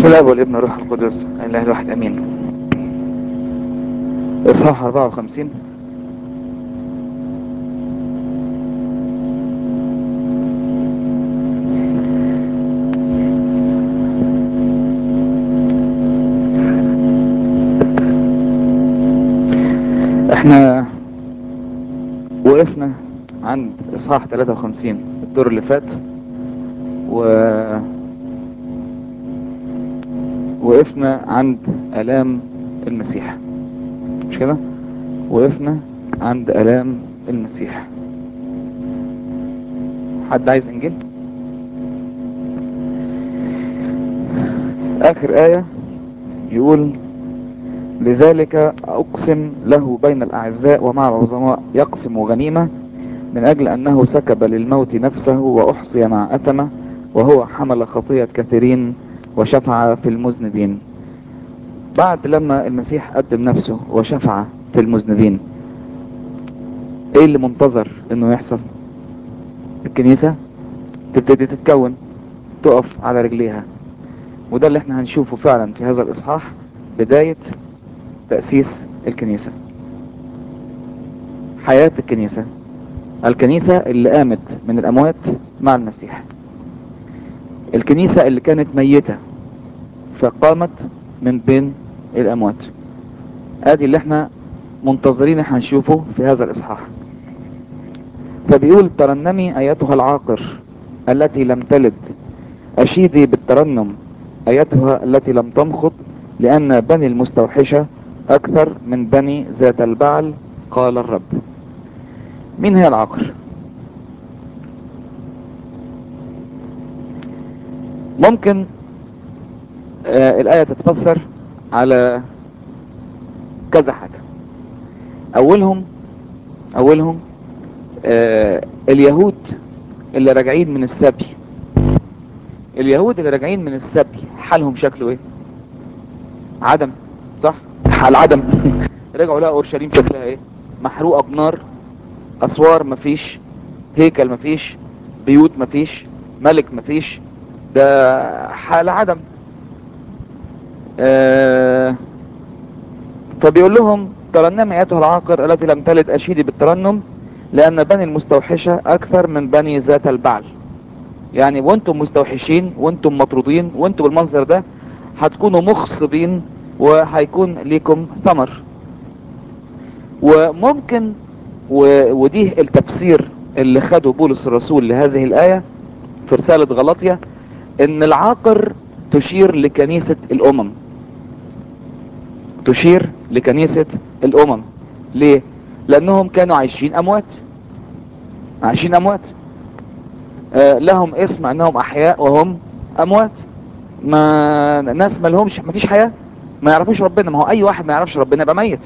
بسم الله والابن الروح القدس الاله الواحد امين اصحاح 54 احنا وقفنا عند اصحاح 53 الدور اللي فات و وقفنا عند الام المسيح مش كده وقفنا عند الام المسيح حد عايز انجيل اخر ايه يقول لذلك اقسم له بين الاعزاء ومع العظماء يقسم غنيمه من اجل انه سكب للموت نفسه واحصي مع اثمه وهو حمل خطيه كثيرين وشفع في المذنبين بعد لما المسيح قدم نفسه وشفع في المذنبين ايه اللي منتظر انه يحصل الكنيسة تبتدي تتكون تقف على رجليها وده اللي احنا هنشوفه فعلا في هذا الاصحاح بداية تأسيس الكنيسة حياة الكنيسة الكنيسة اللي قامت من الاموات مع المسيح الكنيسة اللي كانت ميتة فقامت من بين الاموات ادي اللي احنا منتظرين احنا نشوفه في هذا الاصحاح فبيقول ترنمي ايتها العاقر التي لم تلد اشيدي بالترنم ايتها التي لم تمخض لان بني المستوحشة اكثر من بني ذات البعل قال الرب مين هي العاقر ممكن آه الآية تتفسر على كذا حاجة أولهم أولهم آه اليهود اللي راجعين من السبي اليهود اللي راجعين من السبي حالهم شكله ايه عدم صح حال عدم رجعوا لقوا اورشليم شكلها ايه محروقه بنار اسوار مفيش هيكل مفيش بيوت مفيش ملك مفيش ده حال عدم آه فبيقول لهم ترنم ايتها العاقر التي لم تلد اشيدي بالترنم لان بني المستوحشة اكثر من بني ذات البعل يعني وانتم مستوحشين وانتم مطرودين وانتم بالمنظر ده هتكونوا مخصبين وهيكون ليكم ثمر وممكن و... ودي التفسير اللي خده بولس الرسول لهذه الآية في رسالة غلطية ان العاقر تشير لكنيسة الامم تشير لكنيسة الامم ليه لانهم كانوا عايشين اموات عايشين اموات آه لهم اسم انهم احياء وهم اموات ما ناس ما لهمش ما فيش حياة ما يعرفوش ربنا ما هو اي واحد ما يعرفش ربنا يبقى ميت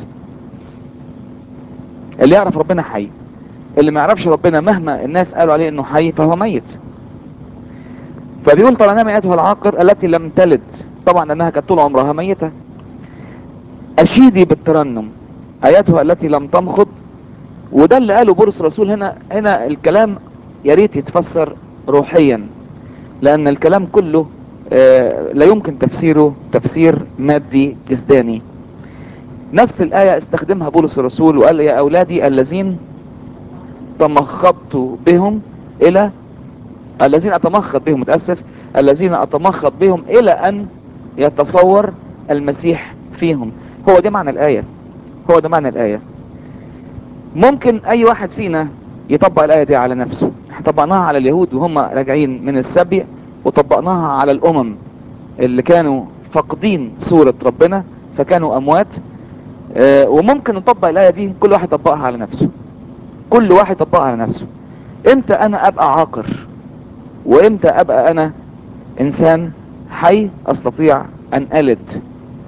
اللي يعرف ربنا حي اللي ما يعرفش ربنا مهما الناس قالوا عليه انه حي فهو ميت فبيقول ترنم ايتها العاقر التي لم تلد طبعا لانها كانت طول عمرها ميتة اشيدي بالترنم ايتها التي لم تمخض وده اللي قاله بولس الرسول هنا هنا الكلام يا ريت يتفسر روحيا لان الكلام كله آه لا يمكن تفسيره تفسير مادي جسداني نفس الآية استخدمها بولس الرسول وقال يا أولادي الذين تمخضت بهم إلى الذين أتمخض بهم متأسف الذين أتمخض بهم إلى أن يتصور المسيح فيهم هو ده معنى الآية هو ده معنى الآية ممكن أي واحد فينا يطبق الآية دي على نفسه طبقناها على اليهود وهم راجعين من السبي وطبقناها على الأمم اللي كانوا فاقدين صورة ربنا فكانوا أموات آه وممكن نطبق الآية دي كل واحد يطبقها على نفسه كل واحد يطبقها على نفسه امتى انا ابقى عاقر وامتى ابقى انا انسان حي استطيع ان الد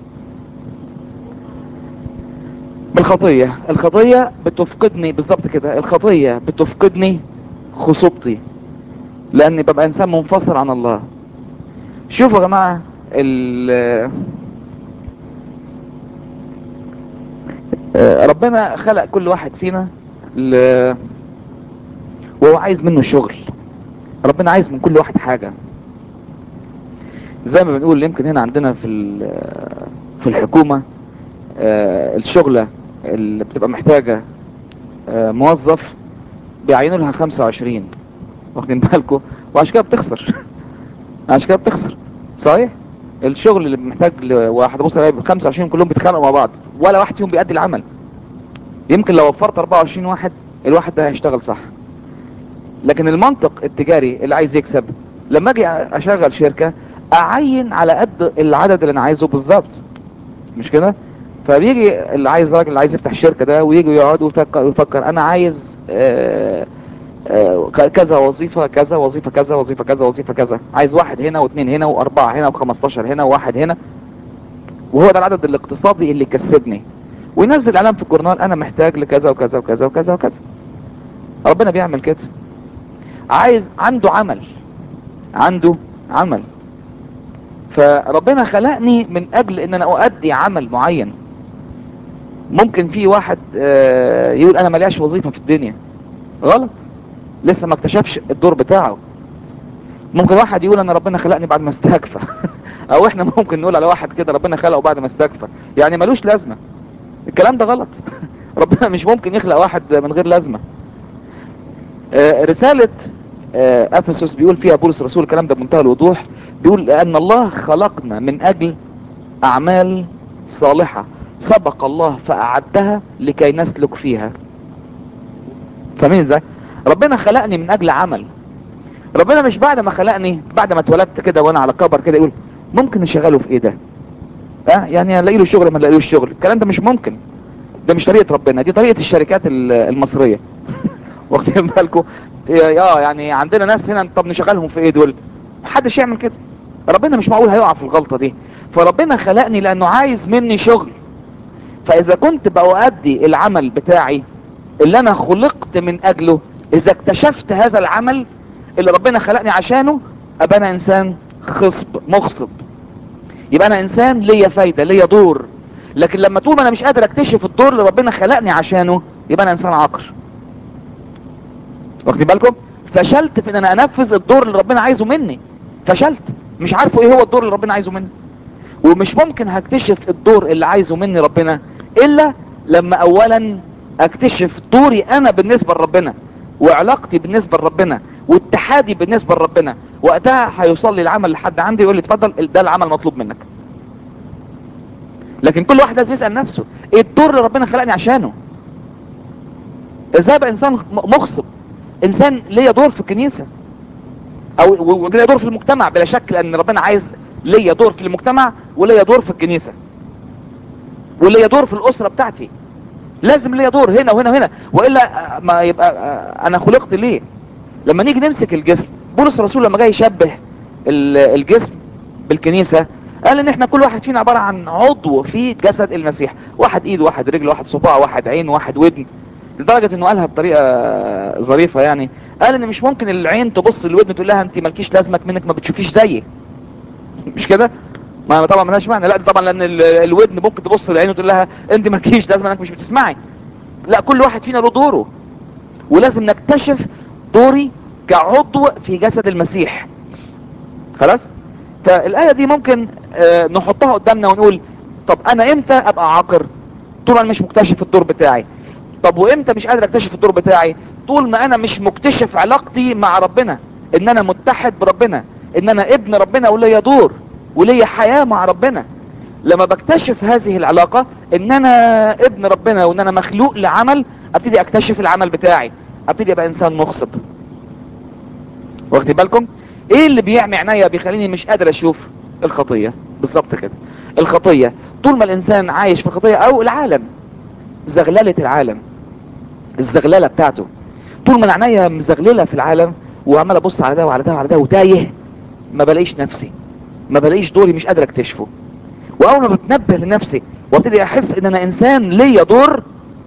بالخطية الخطية بتفقدني بالظبط كده الخطية بتفقدني خصوبتي لاني ببقى انسان منفصل عن الله شوفوا يا جماعة ربنا خلق كل واحد فينا ل... وهو عايز منه شغل ربنا عايز من كل واحد حاجة زي ما بنقول يمكن هنا عندنا في ال- في الحكومة آه، الشغلة اللي بتبقى محتاجة آه، موظف بيعينوا لها 25 واخدين بالكم وعشان كده بتخسر عشان كده بتخسر صحيح الشغل اللي محتاج لواحد بص عليه 25 كلهم بيتخانقوا مع بعض ولا واحد فيهم بيأدي العمل يمكن لو وفرت 24 واحد الواحد ده هيشتغل صح لكن المنطق التجاري اللي عايز يكسب لما اجي اشغل شركة اعين على قد العدد اللي انا عايزه بالظبط مش كده فبيجي اللي عايز راجل اللي عايز يفتح الشركة ده ويجي يقعد ويفكر ويفكر انا عايز آه آه ك- كذا وظيفة كذا وظيفة كذا وظيفة كذا وظيفة كذا عايز واحد هنا واثنين هنا واربعة هنا وخمستاشر هنا وواحد هنا وهو ده العدد الاقتصادي اللي يكسبني وينزل اعلان في الجورنال انا محتاج لكذا وكذا وكذا وكذا وكذا ربنا بيعمل كده عايز عنده عمل عنده عمل فربنا خلقني من اجل ان انا اؤدي عمل معين ممكن في واحد آه، يقول انا ملياش وظيفة في الدنيا غلط لسه ما اكتشفش الدور بتاعه ممكن واحد يقول انا ربنا خلقني بعد ما استكفى او احنا ممكن نقول على واحد كده ربنا خلقه بعد ما استكفى يعني ملوش لازمة الكلام ده غلط ربنا مش ممكن يخلق واحد من غير لازمة آه، رسالة آه، افسس بيقول فيها بولس الرسول الكلام ده بمنتهى الوضوح بيقول ان الله خلقنا من اجل اعمال صالحة سبق الله فاعدها لكي نسلك فيها فاهمين ازاي ربنا خلقني من اجل عمل ربنا مش بعد ما خلقني بعد ما اتولدت كده وانا على كبر كده يقول ممكن نشغله في ايه ده اه يعني الاقي له شغل ما الاقيلوش شغل الكلام ده مش ممكن ده مش طريقة ربنا دي طريقة الشركات ال- المصرية واخدين بالكم اه يعني عندنا ناس هنا طب نشغلهم في ايه دول محدش يعمل كده ربنا مش معقول هيقع في الغلطة دي فربنا خلقني لانه عايز مني شغل فاذا كنت بأؤدي العمل بتاعي اللي انا خلقت من اجله اذا اكتشفت هذا العمل اللي ربنا خلقني عشانه ابقى انا انسان خصب مخصب يبقى انا انسان ليا فايدة ليا دور لكن لما طول ما انا مش قادر اكتشف الدور اللي ربنا خلقني عشانه يبقى انا انسان عاقر واخدين بالكم فشلت في ان انا انفذ الدور اللي ربنا عايزه مني فشلت مش عارفه ايه هو الدور اللي ربنا عايزه مني ومش ممكن هكتشف الدور اللي عايزه مني ربنا الا لما اولا اكتشف دوري انا بالنسبة لربنا وعلاقتي بالنسبة لربنا واتحادي بالنسبة لربنا وقتها هيوصل لي العمل لحد عندي يقول لي اتفضل ده العمل مطلوب منك لكن كل واحد لازم يسأل نفسه ايه الدور اللي ربنا خلقني عشانه ازاي ابقى انسان م- مخصب انسان ليا دور في الكنيسة او و- وليا دور في المجتمع بلا شك لان ربنا عايز ليا دور في المجتمع وليا دور في الكنيسة وليا دور في الاسرة بتاعتي لازم ليا دور هنا وهنا وهنا والا آه، ما يبقى آه، انا خلقت ليه لما نيجي نمسك الجسم بولس الرسول لما جاي يشبه ال- الجسم بالكنيسة قال ان احنا كل واحد فينا عبارة عن عضو في جسد المسيح واحد ايد واحد رجل واحد صباع واحد عين واحد ودن لدرجة انه قالها بطريقة ظريفة يعني قال ان مش ممكن العين تبص للودن تقول لها انت مالكيش لازمك منك ما بتشوفيش زيي مش كده ما طبعا ملهاش معنى لا دي طبعا لان ال- الودن ممكن تبص للعين وتقول لها انت مالكيش لازمه انك مش بتسمعي لا كل واحد فينا له دوره ولازم نكتشف دوري كعضو في جسد المسيح خلاص فالآية دي ممكن آه، نحطها قدامنا ونقول طب انا امتى ابقى عاقر طول ما انا مش مكتشف الدور بتاعي طب وامتى مش قادر اكتشف الدور بتاعي طول ما انا مش مكتشف علاقتي مع ربنا ان انا متحد بربنا ان انا ابن ربنا وليا دور وليا حياة مع ربنا لما بكتشف هذه العلاقة ان انا ابن ربنا وان انا مخلوق لعمل ابتدي اكتشف العمل بتاعي ابتدي ابقى انسان مخصب واخدين بالكم ايه اللي بيعمي عينيا بيخليني مش قادر اشوف الخطية بالظبط كده الخطية طول ما الانسان عايش في خطية او العالم زغللة العالم الزغللة بتاعته طول ما انا عينيا مزغللة في العالم وعمال ابص على ده وعلى ده وعلى ده وتايه ما بلاقيش نفسي ما بلاقيش دوري مش قادر اكتشفه واول ما بتنبه لنفسي وابتدي احس ان انا انسان ليا دور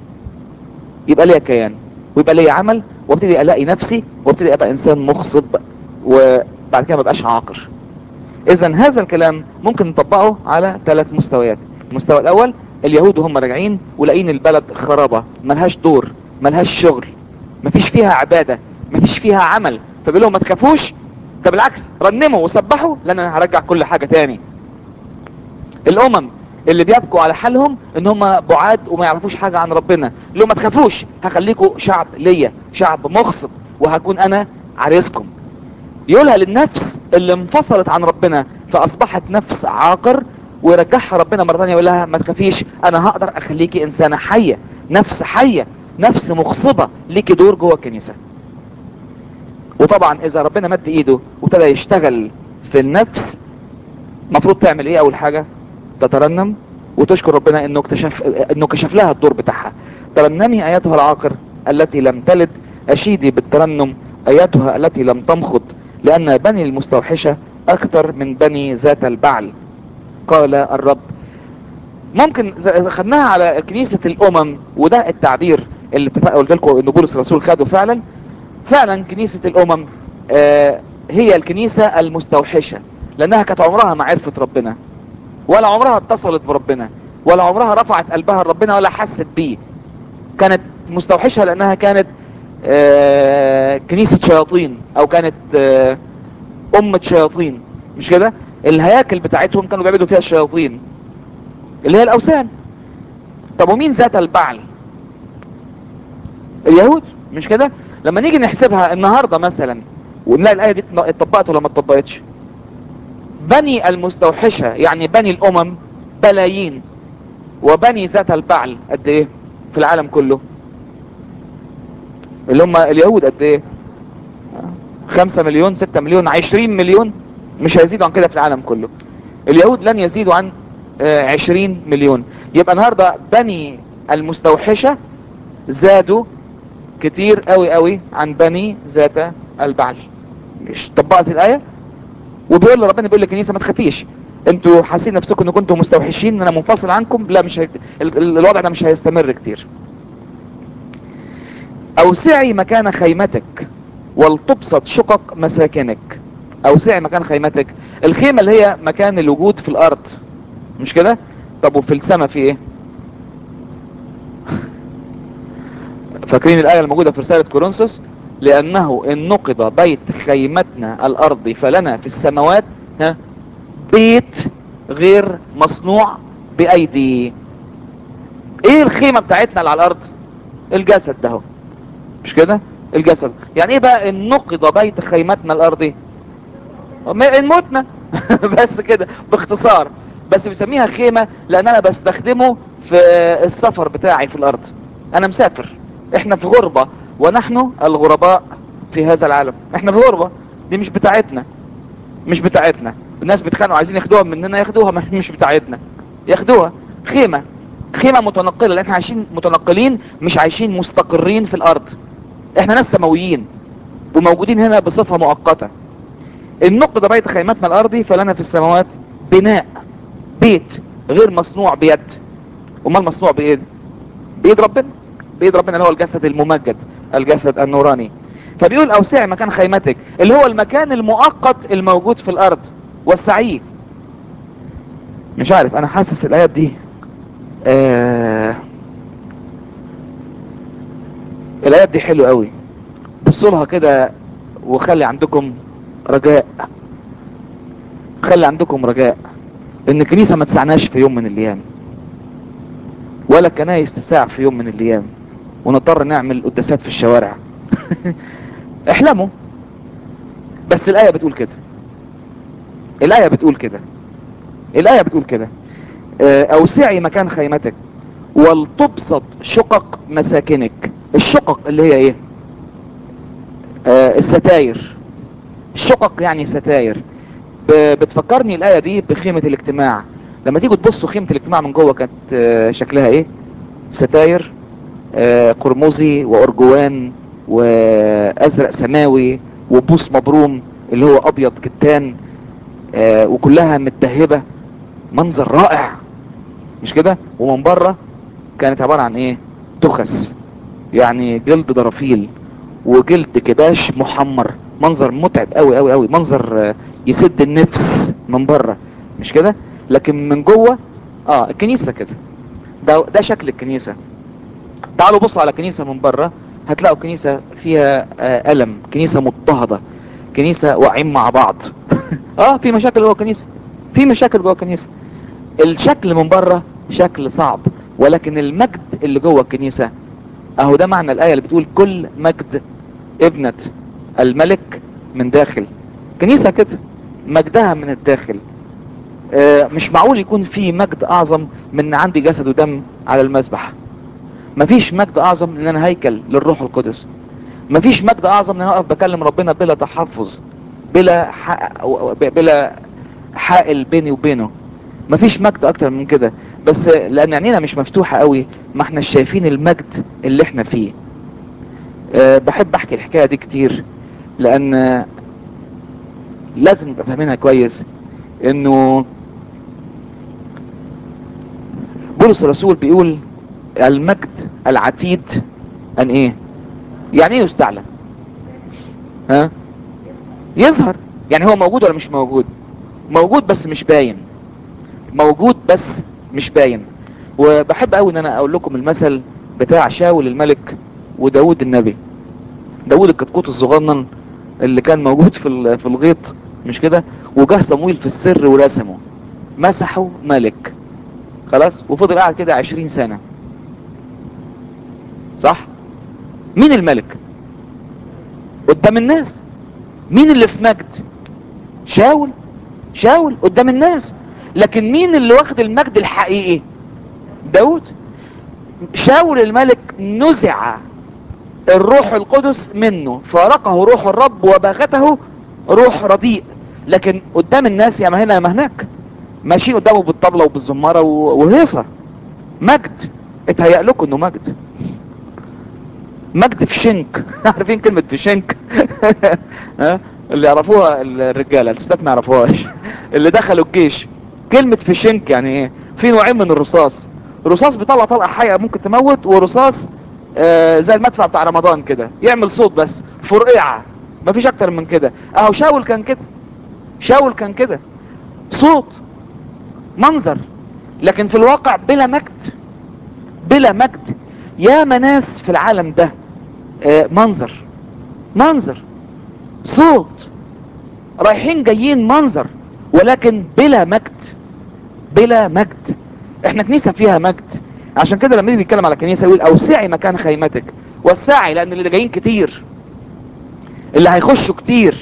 يبقى ليا كيان ويبقى ليا عمل وابتدي الاقي نفسي وابتدي ابقى انسان مخصب وبعد كده ما بقاش عاقر اذا هذا الكلام ممكن نطبقه على ثلاث مستويات المستوى الاول اليهود وهم راجعين ولاقين البلد خرابة ملهاش دور ملهاش شغل مفيش فيها عبادة مفيش فيها عمل فبيقول لهم ما تخافوش ده بالعكس رنموا وسبحوا لان انا هرجع كل حاجة تاني الامم اللي بيبكوا على حالهم ان هم بعاد وما يعرفوش حاجة عن ربنا لو ما تخافوش هخليكم شعب ليا شعب مقصد وهكون انا عريسكم يقولها للنفس اللي انفصلت عن ربنا فاصبحت نفس عاقر ويرجعها ربنا مرة ثانيه يقول لها ما تخافيش انا هقدر اخليكي انسانة حية نفس حية نفس مغصبة ليكي دور جوه الكنيسة وطبعا اذا ربنا مد ايده وابتدى يشتغل في النفس المفروض تعمل ايه اول حاجة تترنم وتشكر ربنا انه اكتشف انه كشف لها الدور بتاعها ترنمي اياتها العاقر التي لم تلد اشيدي بالترنم اياتها التي لم تمخض لان بني المستوحشة اكثر من بني ذات البعل قال الرب ممكن ز- خدناها على كنيسة الامم وده التعبير اللي اتفق قلت لكم ان بولس الرسول خده فعلا فعلا كنيسة الامم آه هي الكنيسة المستوحشة لانها كانت عمرها ما عرفت ربنا ولا عمرها اتصلت بربنا ولا عمرها رفعت قلبها لربنا ولا حست بيه كانت مستوحشة لانها كانت آه كنيسة شياطين او كانت آه امة شياطين مش كده الهياكل بتاعتهم كانوا بيعبدوا فيها الشياطين اللي هي الاوثان طب ومين ذات البعل اليهود مش كده لما نيجي نحسبها النهاردة مثلا ونلاقي الاية دي اتطبقت ولا ما اتطبقتش بني المستوحشة يعني بني الامم بلايين وبني ذات البعل قد ايه في العالم كله اللي هم اليهود قد ايه خمسة مليون ستة مليون عشرين مليون مش هيزيدوا عن كده في العالم كله اليهود لن يزيدوا عن آه، عشرين مليون يبقى النهاردة بني المستوحشة زادوا كتير قوي قوي عن بني ذات البعل مش طبقت الآية وبيقول له ربنا بيقول للكنيسة ما تخافيش انتوا حاسين نفسكم ان كنتوا مستوحشين ان انا منفصل عنكم لا مش هي... ال- ال- الوضع ده مش هيستمر كتير اوسعي مكان خيمتك ولتبسط شقق مساكنك اوسعي مكان خيمتك الخيمة اللي هي مكان الوجود في الارض مش كده طب وفي السماء في ايه فاكرين الآية الموجودة في رسالة كورنثوس لأنه إن نقض بيت خيمتنا الأرض فلنا في السماوات ها بيت غير مصنوع بأيدي إيه الخيمة بتاعتنا اللي على الأرض الجسد ده هو. مش كده الجسد يعني إيه بقى إن نقض بيت خيمتنا الأرضي م- إن متنا بس كده باختصار بس بسميها خيمة لأن أنا بستخدمه في السفر بتاعي في الأرض أنا مسافر احنا في غربة ونحن الغرباء في هذا العالم احنا في غربة دي مش بتاعتنا مش بتاعتنا الناس بيتخانقوا عايزين ياخدوها مننا ياخدوها ما- مش بتاعتنا ياخدوها خيمة خيمة متنقلة لان احنا عايشين متنقلين مش عايشين مستقرين في الارض احنا ناس سماويين وموجودين هنا بصفة مؤقتة النقد بيت خيمتنا الارضي فلنا في السماوات بناء بيت غير مصنوع بيد امال مصنوع بايه بايد ربنا بايد ربنا اللي هو الجسد الممجد الجسد النوراني فبيقول اوسع مكان خيمتك اللي هو المكان المؤقت الموجود في الارض وسعيه مش عارف انا حاسس الايات دي آه الايات دي حلوه قوي بصوا لها كده وخلي عندكم رجاء خلي عندكم رجاء ان الكنيسه ما تسعناش في يوم من الايام ولا كنايس تساع في يوم من الايام ونضطر نعمل قداسات في الشوارع احلموا بس الآية بتقول كده الآية بتقول كده الآية بتقول كده اه، اوسعي مكان خيمتك ولتبسط شقق مساكنك الشقق اللي هي ايه اه الستاير الشقق يعني ستاير ب- بتفكرني الآية دي بخيمة الاجتماع لما تيجوا تبصوا خيمة الاجتماع من جوه كانت اه، شكلها ايه ستاير آه، قرمزي وارجوان وازرق سماوي وبوس مبروم اللي هو ابيض كتان آه، وكلها متدهبة منظر رائع مش كده ومن بره كانت عبارة عن ايه تخس يعني جلد درافيل وجلد كباش محمر منظر متعب قوي قوي قوي منظر آه، يسد النفس من بره مش كده لكن من جوه اه الكنيسة كده ده ده شكل الكنيسة تعالوا بصوا على كنيسة من بره هتلاقوا كنيسة فيها آه، ألم كنيسة مضطهدة كنيسة واقعين مع بعض اه في مشاكل جوه الكنيسة في مشاكل جوه الكنيسة الشكل من بره شكل صعب ولكن المجد اللي جوه الكنيسة اهو ده معنى الاية اللي بتقول كل مجد ابنة الملك من داخل كنيسة كده مجدها من الداخل آه مش معقول يكون في مجد اعظم من ان عندي جسد ودم على المذبح مفيش مجد اعظم من ان انا هيكل للروح القدس مفيش مجد اعظم من ان انا اقف بكلم ربنا بلا تحفظ بلا حق بلا حائل بيني وبينه مفيش مجد اكتر من كده بس لان عينينا مش مفتوحة قوي ما احنا شايفين المجد اللي احنا فيه أه بحب احكي الحكاية دي كتير لان لازم نبقى فاهمينها كويس انه بولس الرسول بيقول المجد العتيد ان ايه يعني ايه يستعلن ها يظهر يعني هو موجود ولا مش موجود موجود بس مش باين موجود بس مش باين وبحب قوي ان انا اقول لكم المثل بتاع شاول الملك وداود النبي داود الكتكوت الصغنن اللي كان موجود في في الغيط مش كده وجه صمويل في السر ورسمه مسحه ملك خلاص وفضل قاعد كده عشرين سنة صح مين الملك قدام الناس مين اللي في مجد شاول شاول قدام الناس لكن مين اللي واخد المجد الحقيقي داود شاول الملك نزع الروح القدس منه فارقه روح الرب وباغته روح رديء لكن قدام الناس يا ما هنا يا ما هناك ماشيين قدامه بالطبلة وبالزمارة وهيصة مجد اتهيأ لكم انه مجد مجد في شنك عارفين كلمة في شنك اللي يعرفوها الرجالة الستات ما يعرفوهاش اللي دخلوا الجيش كلمة في شنك يعني ايه في نوعين من الرصاص رصاص بيطلع طلقة حية ممكن تموت ورصاص آه زي المدفع بتاع رمضان كده يعمل صوت بس فرقعة مفيش اكتر من كده اهو شاول كان كده شاول كان كده صوت منظر لكن في الواقع بلا مجد بلا مجد يا ناس في العالم ده آه منظر منظر صوت رايحين جايين منظر ولكن بلا مجد بلا مجد احنا كنيسة فيها مجد عشان كده لما يجي بيتكلم على كنيسة يقول اوسعي مكان خيمتك وسعي لان اللي جايين كتير اللي هيخشوا كتير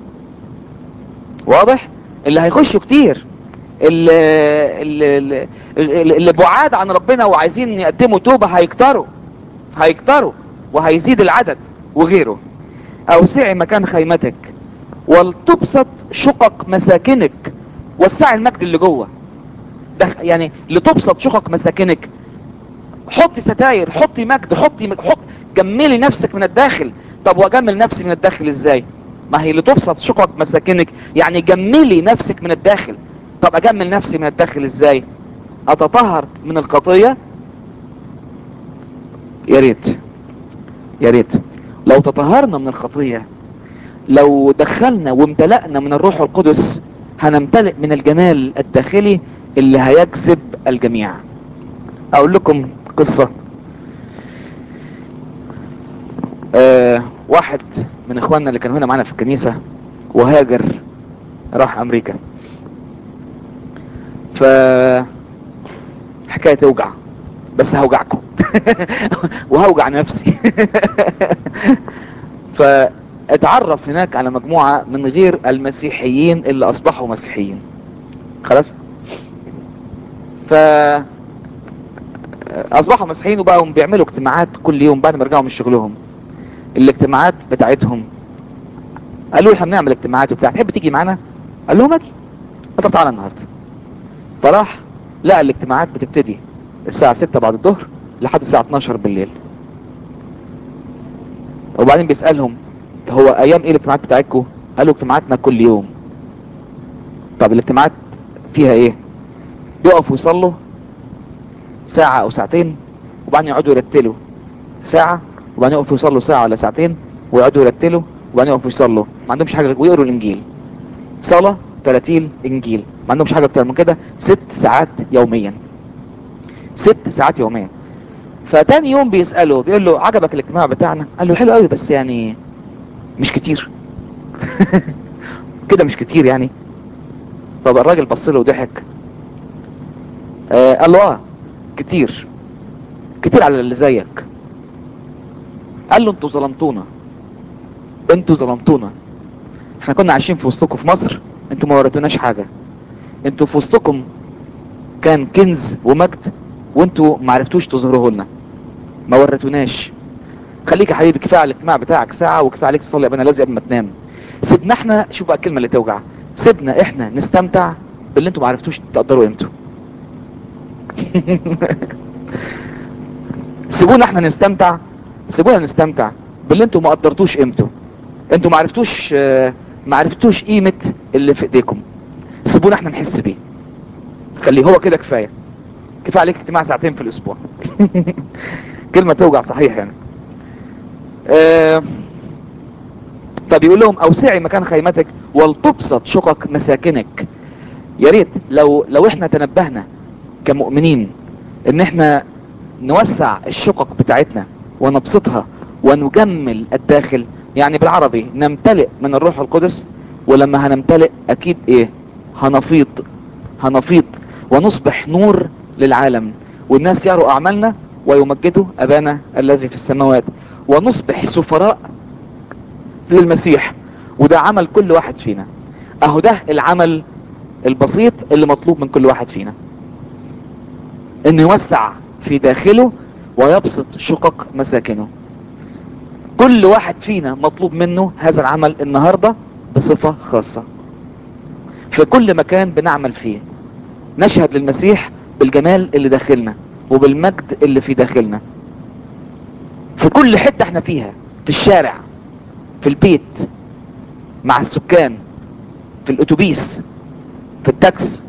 واضح اللي هيخشوا كتير اللي, اللي, اللي, اللي بعاد عن ربنا وعايزين يقدموا توبة هيكتروا هيكتروا وهيزيد العدد وغيره اوسعي مكان خيمتك ولتبسط شقق مساكنك وسعي المجد اللي جوه ده يعني لتبسط شقق مساكنك حطي ستاير حطي مجد حطي حط جملي نفسك من الداخل طب واجمل نفسي من الداخل ازاي ما هي لتبسط شقق مساكنك يعني جملي نفسك من الداخل طب اجمل نفسي من الداخل ازاي اتطهر من الخطية يا ريت يا ريت لو تطهرنا من الخطية لو دخلنا وامتلأنا من الروح القدس هنمتلئ من الجمال الداخلي اللي هيجذب الجميع اقول لكم قصة آه واحد من اخواننا اللي كانوا هنا معانا في الكنيسة وهاجر راح امريكا ف حكاية توجع بس هوجعكم وهوجع نفسي فاتعرف هناك على مجموعة من غير المسيحيين اللي اصبحوا مسيحيين خلاص ف اصبحوا مسيحيين وبقوا بيعملوا اجتماعات كل يوم بعد ما رجعوا من شغلهم الاجتماعات بتاعتهم قالوا احنا بنعمل اجتماعات وبتاع تحب تيجي معانا قال لهم اجي طب تعالى النهارده فراح لقى الاجتماعات بتبتدي الساعة 6 بعد الظهر لحد الساعة 12 بالليل وبعدين بيسألهم هو ايام ايه الاجتماعات بتاعتكم قالوا اجتماعاتنا كل يوم طب الاجتماعات فيها ايه يقفوا يصلوا ساعة او ساعتين وبعدين يقعدوا يرتلوا ساعة وبعدين يقفوا يصلوا ساعة ولا ساعتين ويقعدوا يرتلوا وبعدين يقفوا يصلوا ما عندهمش حاجة ويقروا الانجيل صلاة تراتيل انجيل ما عندهمش حاجة اكتر من كده ست ساعات يوميا ست ساعات يوميا فتاني يوم بيسأله بيقول له عجبك الاجتماع بتاعنا قال له حلو قوي بس يعني مش كتير كده مش كتير يعني طب الراجل بص له وضحك آه قال له اه كتير كتير على اللي زيك قال له انتوا ظلمتونا انتوا ظلمتونا احنا كنا عايشين في وسطكم في مصر انتوا ما وريتوناش حاجة انتوا في وسطكم كان كنز ومجد وانتوا ما عرفتوش تظهروه لنا ما وريتوناش خليك يا حبيبي كفايه على الاجتماع بتاعك ساعه وكفايه عليك تصلي يا ابانا الذي قبل ما تنام سيبنا احنا شوف بقى الكلمه اللي توجع سيبنا احنا نستمتع باللي انتوا ما عرفتوش تقدروا قيمته سيبونا احنا نستمتع سيبونا نستمتع باللي انتوا ما قدرتوش قيمته انتوا ما عرفتوش آه، ما عرفتوش قيمه اللي في ايديكم سيبونا احنا نحس بيه خليه هو كده كفايه كفايه عليك اجتماع ساعتين في الاسبوع كلمه توجع صحيح يعني آه، طب يقول لهم اوسعي مكان خيمتك ولتبسط شقق مساكنك يا ريت لو لو احنا تنبهنا كمؤمنين ان احنا نوسع الشقق بتاعتنا ونبسطها ونجمل الداخل يعني بالعربي نمتلئ من الروح القدس ولما هنمتلئ اكيد ايه هنفيض هنفيض ونصبح نور للعالم والناس يروا اعمالنا ويمجدوا ابانا الذي في السماوات ونصبح سفراء للمسيح وده عمل كل واحد فينا اهو ده العمل البسيط اللي مطلوب من كل واحد فينا انه يوسع في داخله ويبسط شقق مساكنه كل واحد فينا مطلوب منه هذا العمل النهاردة بصفة خاصة في كل مكان بنعمل فيه نشهد للمسيح بالجمال اللي داخلنا وبالمجد اللي في داخلنا في كل حتة احنا فيها في الشارع في البيت مع السكان في الاتوبيس في التاكس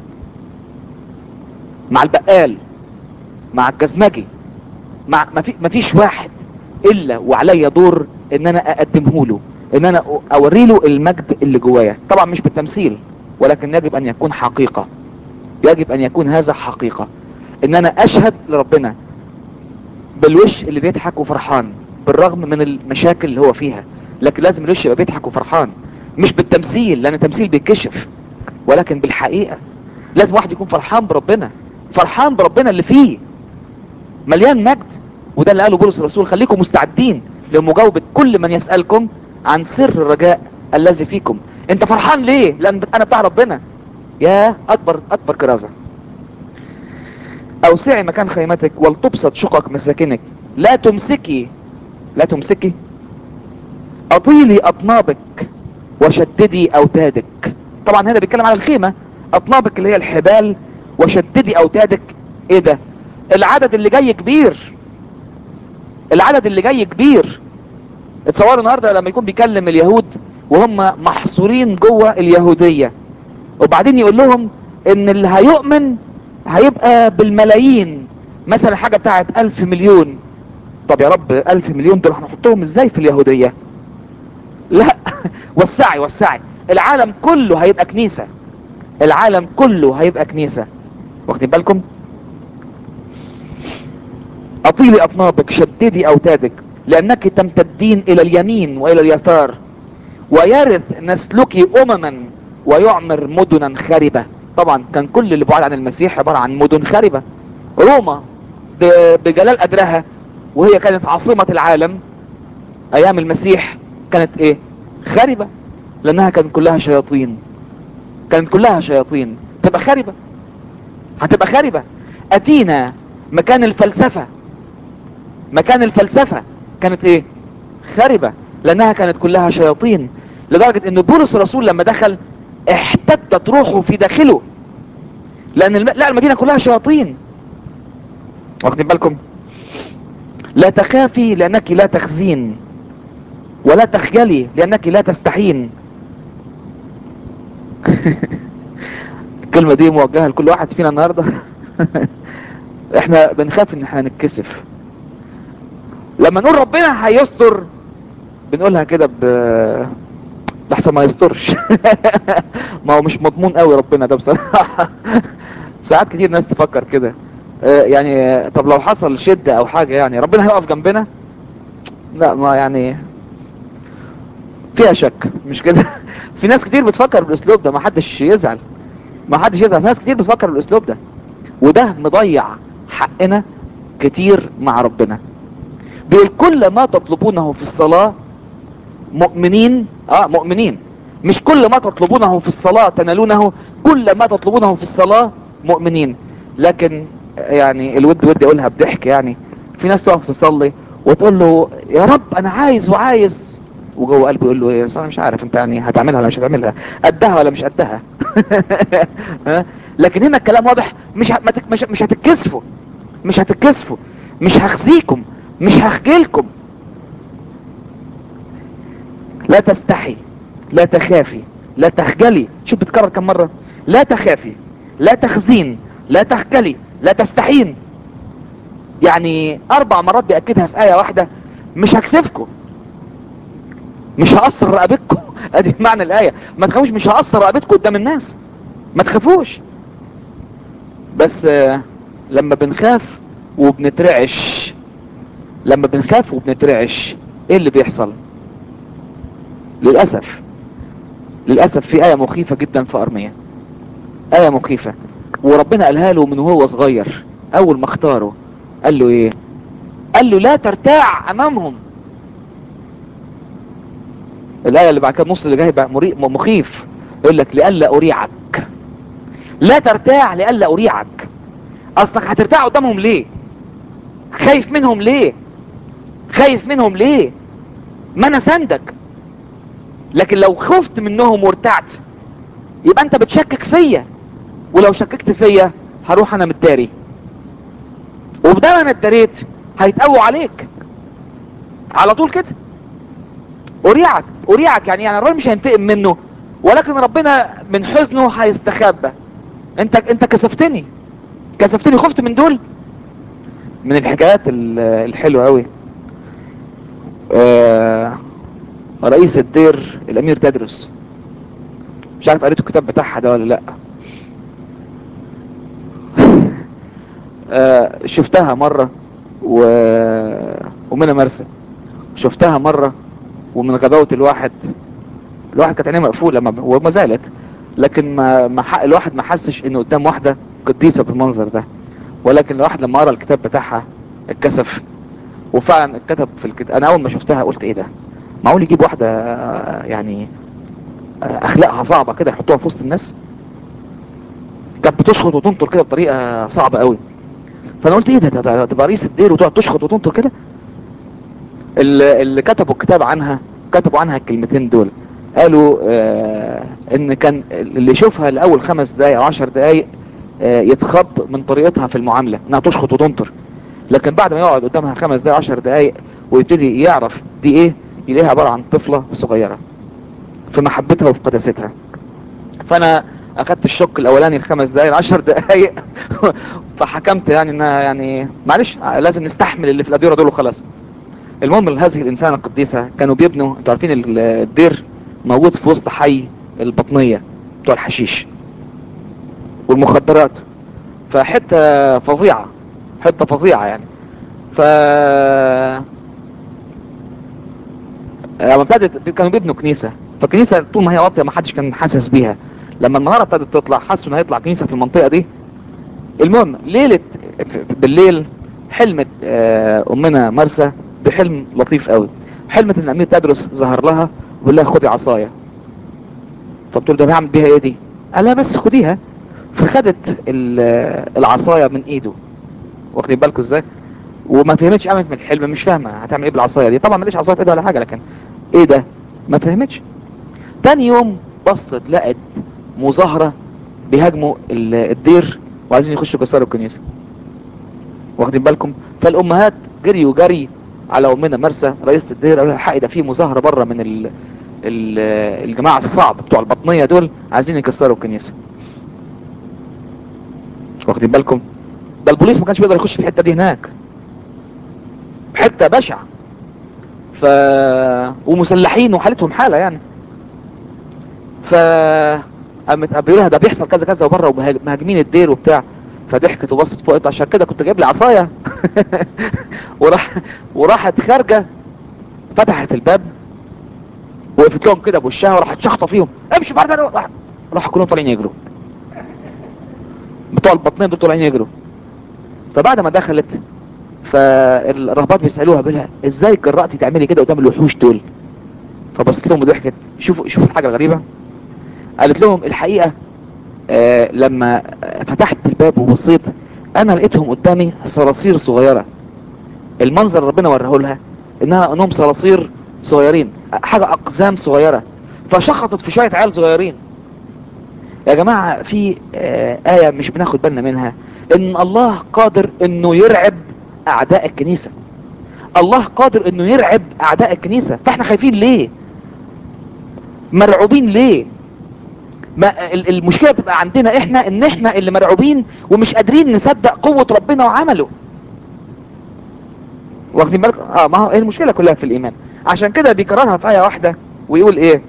مع البقال مع الجزمجي مع ما في ما فيش واحد الا وعليا دور ان انا اقدمه له ان انا اوري له المجد اللي جوايا طبعا مش بالتمثيل ولكن يجب ان يكون حقيقة يجب ان يكون هذا حقيقة ان انا اشهد لربنا بالوش اللي بيضحك وفرحان بالرغم من المشاكل اللي هو فيها لكن لازم الوش يبقى بيضحك وفرحان مش بالتمثيل لان التمثيل بيتكشف ولكن بالحقيقة لازم واحد يكون فرحان بربنا فرحان بربنا اللي فيه مليان مجد وده اللي قاله بولس الرسول خليكم مستعدين لمجاوبة كل من يسألكم عن سر الرجاء الذي فيكم انت فرحان ليه لان انا بتاع ربنا يا اكبر اكبر كرازة اوسعي مكان خيمتك ولتبسط شقق مساكنك لا تمسكي لا تمسكي اطيلي اطنابك وشددي اوتادك طبعا هنا بيتكلم على الخيمة اطنابك اللي هي الحبال وشددي اوتادك ايه ده العدد اللي جاي كبير العدد اللي جاي كبير اتصوروا النهاردة لما يكون بيكلم اليهود وهم محصورين جوه اليهودية وبعدين يقول لهم ان اللي هيؤمن هيبقى بالملايين مثلا حاجة بتاعت الف مليون طب يا رب الف مليون دول هنحطهم ازاي في اليهودية لا وسعي وسعي العالم كله هيبقى كنيسة العالم كله هيبقى كنيسة واخدين بالكم اطيلي اطنابك شددي اوتادك لانك تمتدين الى اليمين والى اليسار ويرث نسلك امما ويعمر مدنا خربة طبعا كان كل اللي بعد عن المسيح عبارة عن مدن خربة روما بجلال قدرها وهي كانت عاصمة العالم ايام المسيح كانت ايه خربة لانها كانت كلها شياطين كانت كلها شياطين تبقى خربة هتبقى خربة اتينا مكان الفلسفة مكان الفلسفة كانت ايه خربة لانها كانت كلها شياطين لدرجة ان بولس الرسول لما دخل احتدت روحه في داخله لان الم... لا المدينة كلها شياطين واخدين بالكم لا تخافي لانك لا تخزين ولا تخجلي لانك لا تستحين الكلمة دي موجهة لكل واحد فينا النهاردة احنا بنخاف ان احنا نتكسف لما نقول ربنا هيستر بنقولها كده ب لحسن ما يسترش ما هو مش مضمون قوي ربنا ده بصراحة ساعات كتير ناس تفكر كده اه يعني طب لو حصل شدة او حاجة يعني ربنا هيقف جنبنا لا ما يعني فيها شك مش كده في ناس كتير بتفكر بالاسلوب ده ما حدش يزعل ما حدش يزعل في ناس كتير بتفكر بالاسلوب ده وده مضيع حقنا كتير مع ربنا بيقول كل ما تطلبونه في الصلاة مؤمنين اه مؤمنين مش كل ما تطلبونه في الصلاة تنالونه كل ما تطلبونه في الصلاة مؤمنين لكن يعني الود ودي اقولها بضحك يعني في ناس تقف تصلي وتقول له يا رب انا عايز وعايز وجوه قلبه يقول له ايه انا مش عارف انت يعني هتعملها ولا مش هتعملها قدها ولا مش قدها ها؟ لكن هنا الكلام واضح مش ه- ما تك- مش مش هتتكسفوا مش هتتكسفوا مش هخزيكم مش هخجلكم لا تستحي لا تخافي لا تخجلي شوف بتكرر كم مرة لا تخافي لا تخزين لا تخجلي لا تستحين يعني اربع مرات بيأكدها في آية واحدة مش هكسفكم مش هقصر رقبتكم ادي معنى الآية ما تخافوش مش هقصر رقبتكم قدام الناس ما تخافوش بس آه، لما بنخاف وبنترعش لما بنخاف وبنترعش ايه اللي بيحصل للأسف للأسف في آية مخيفة جدا في أرمية آية مخيفة وربنا قالها له من وهو صغير أول ما اختاره قال له إيه قال له لا ترتاع أمامهم الآية اللي بعد كده النص اللي جاي بقى مري... مخيف يقول لك لئلا أريعك لا ترتاع لئلا أريعك أصلك هترتاع قدامهم ليه خايف منهم ليه خايف منهم ليه ما أنا سندك لكن لو خفت منهم وارتعت يبقى انت بتشكك فيا ولو شككت فيا هروح انا متداري وبدل انا اتداريت هيتقووا عليك على طول كده اريعك اريعك يعني يعني الراجل مش هينتقم منه ولكن ربنا من حزنه هيستخبى انت انت كسفتني كسفتني خفت من دول من الحكايات ال- الحلوه قوي آه رئيس الدير الامير تدرس مش عارف قريتوا الكتاب بتاعها ده ولا لا آه شفتها مرة و... ومنى مرسى شفتها مرة ومن غباوة الواحد الواحد كانت عينيه مقفولة ما... وما زالت لكن ما, ما ح... الواحد ما حسش انه قدام واحدة قديسة بالمنظر ده ولكن الواحد لما قرا الكتاب بتاعها اتكسف وفعلا اتكتب في الكتاب انا اول ما شفتها قلت ايه ده معقول يجيب واحدة آه، يعني آه، اخلاقها صعبة كده يحطوها في وسط الناس كانت بتشخط وتنطر كده بطريقة صعبة قوي فانا قلت ايه ده ده- ده تبقى رئيس الدير وتقعد تشخط وتنطر كده اللي, اللي كتبوا الكتاب عنها كتبوا عنها الكلمتين دول قالوا آه ان كان اللي يشوفها لاول خمس دقايق او عشر دقايق آه يتخض من طريقتها في المعاملة انها تشخط وتنطر لكن بعد ما يقعد قدامها خمس دقايق عشر دقايق ويبتدي يعرف دي ايه يلاقيها عبارة عن طفلة صغيرة في محبتها وفي قداستها فانا اخدت الشك الاولاني الخمس دقايق العشر دقايق فحكمت يعني انها يعني معلش لازم نستحمل اللي في الاديره دول وخلاص المهم هذه الانسانه القديسه كانوا بيبنوا انتوا عارفين ال- الدير موجود في وسط حي البطنيه بتوع الحشيش والمخدرات فحته فظيعه حته فظيعه يعني ف لما ابتدت كانوا بيبنوا كنيسه فالكنيسه طول ما هي واطيه ما حدش كان حاسس بيها لما المناره ابتدت تطلع حسوا ان هيطلع كنيسه في المنطقه دي المهم ليله بالليل حلمت آه، امنا مرسى بحلم لطيف قوي حلمت ان امير تدرس ظهر لها وقال لها خدي عصايه فبتقول ده بعمل بيها ايه دي قال لها بس خديها فخدت ال- العصايه من ايده واخدين بالكم ازاي وما فهمتش قامت من الحلم مش فاهمه هتعمل ايه بالعصايه دي طبعا ماليش عصايه في ايدها ولا حاجه لكن ايه ده ما فهمتش تاني يوم بصت لقت مظاهره بيهاجموا ال- الدير وعايزين يخشوا يكسروا الكنيسه واخدين بالكم فالامهات جريوا جري على امنا مرسى رئيسة الدير قالوا لها الحقي ده في مظاهره بره من ال ال الجماعه الصعب بتوع البطنيه دول عايزين يكسروا الكنيسه واخدين بالكم ده البوليس ما كانش بيقدر يخش في الحته دي هناك حته بشعه ف ومسلحين وحالتهم حاله يعني ف قامت بيقول لها ده بيحصل كذا كذا وبره ومهاجمين الدير وبتاع فضحكت وبصت فوق قالت عشان كده كنت جايب لي عصايه وراح وراحت خارجه فتحت الباب وقفت لهم كده بوشها وراحت شخطه فيهم امشي بعد راح راحوا كلهم طالعين يجروا بتوع البطنين دول طالعين يجروا فبعد ما دخلت فالرهبات بيسالوها بيقولها ازاي جرأتي تعملي كده قدام الوحوش دول فبصت لهم وضحكت شوفوا شوفوا الحاجه الغريبه قالت لهم الحقيقه آه لما فتحت الباب وبصيت انا لقيتهم قدامي صراصير صغيره المنظر ربنا وراه لها انها انهم صراصير صغيرين حاجه اقزام صغيره فشخطت في شويه عيال صغيرين يا جماعه في آه ايه مش بناخد بالنا منها ان الله قادر انه يرعب اعداء الكنيسه الله قادر انه يرعب اعداء الكنيسه فاحنا خايفين ليه مرعوبين ليه ما ال- المشكله بتبقى عندنا احنا ان احنا اللي مرعوبين ومش قادرين نصدق قوه ربنا وعمله واخدين بالك اه ما هو المشكله كلها في الايمان عشان كده بيكررها في ايه واحده ويقول ايه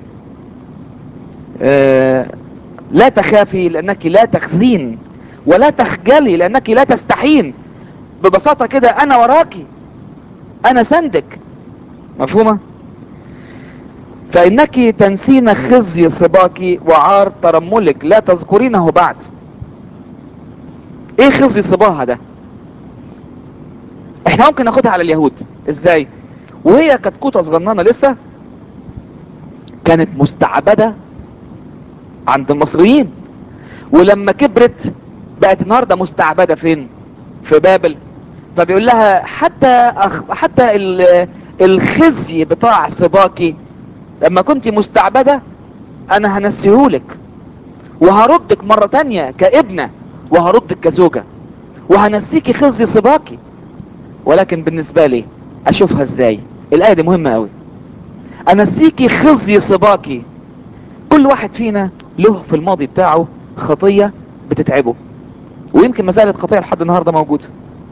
آه لا تخافي لانك لا تخزين ولا تخجلي لانك لا تستحين ببساطه كده انا وراكي انا سندك مفهومه فانك تنسين خزي صباك وعار ترملك لا تذكرينه بعد ايه خزي صباها ده احنا ممكن ناخدها على اليهود ازاي وهي كتكوتة صغننة لسه كانت مستعبدة عند المصريين ولما كبرت بقت النهارده مستعبدة فين في بابل فبيقول لها حتى أخ... حتى ال... الخزي بتاع صباكي لما كنت مستعبدة انا هنسيهولك وهردك مرة تانية كابنة وهردك كزوجة وهنسيكي خزي صباكي ولكن بالنسبة لي اشوفها ازاي الايه دي مهمة قوي انسيكي خزي صباكي كل واحد فينا له في الماضي بتاعه خطية بتتعبه ويمكن مسألة خطية لحد النهاردة موجودة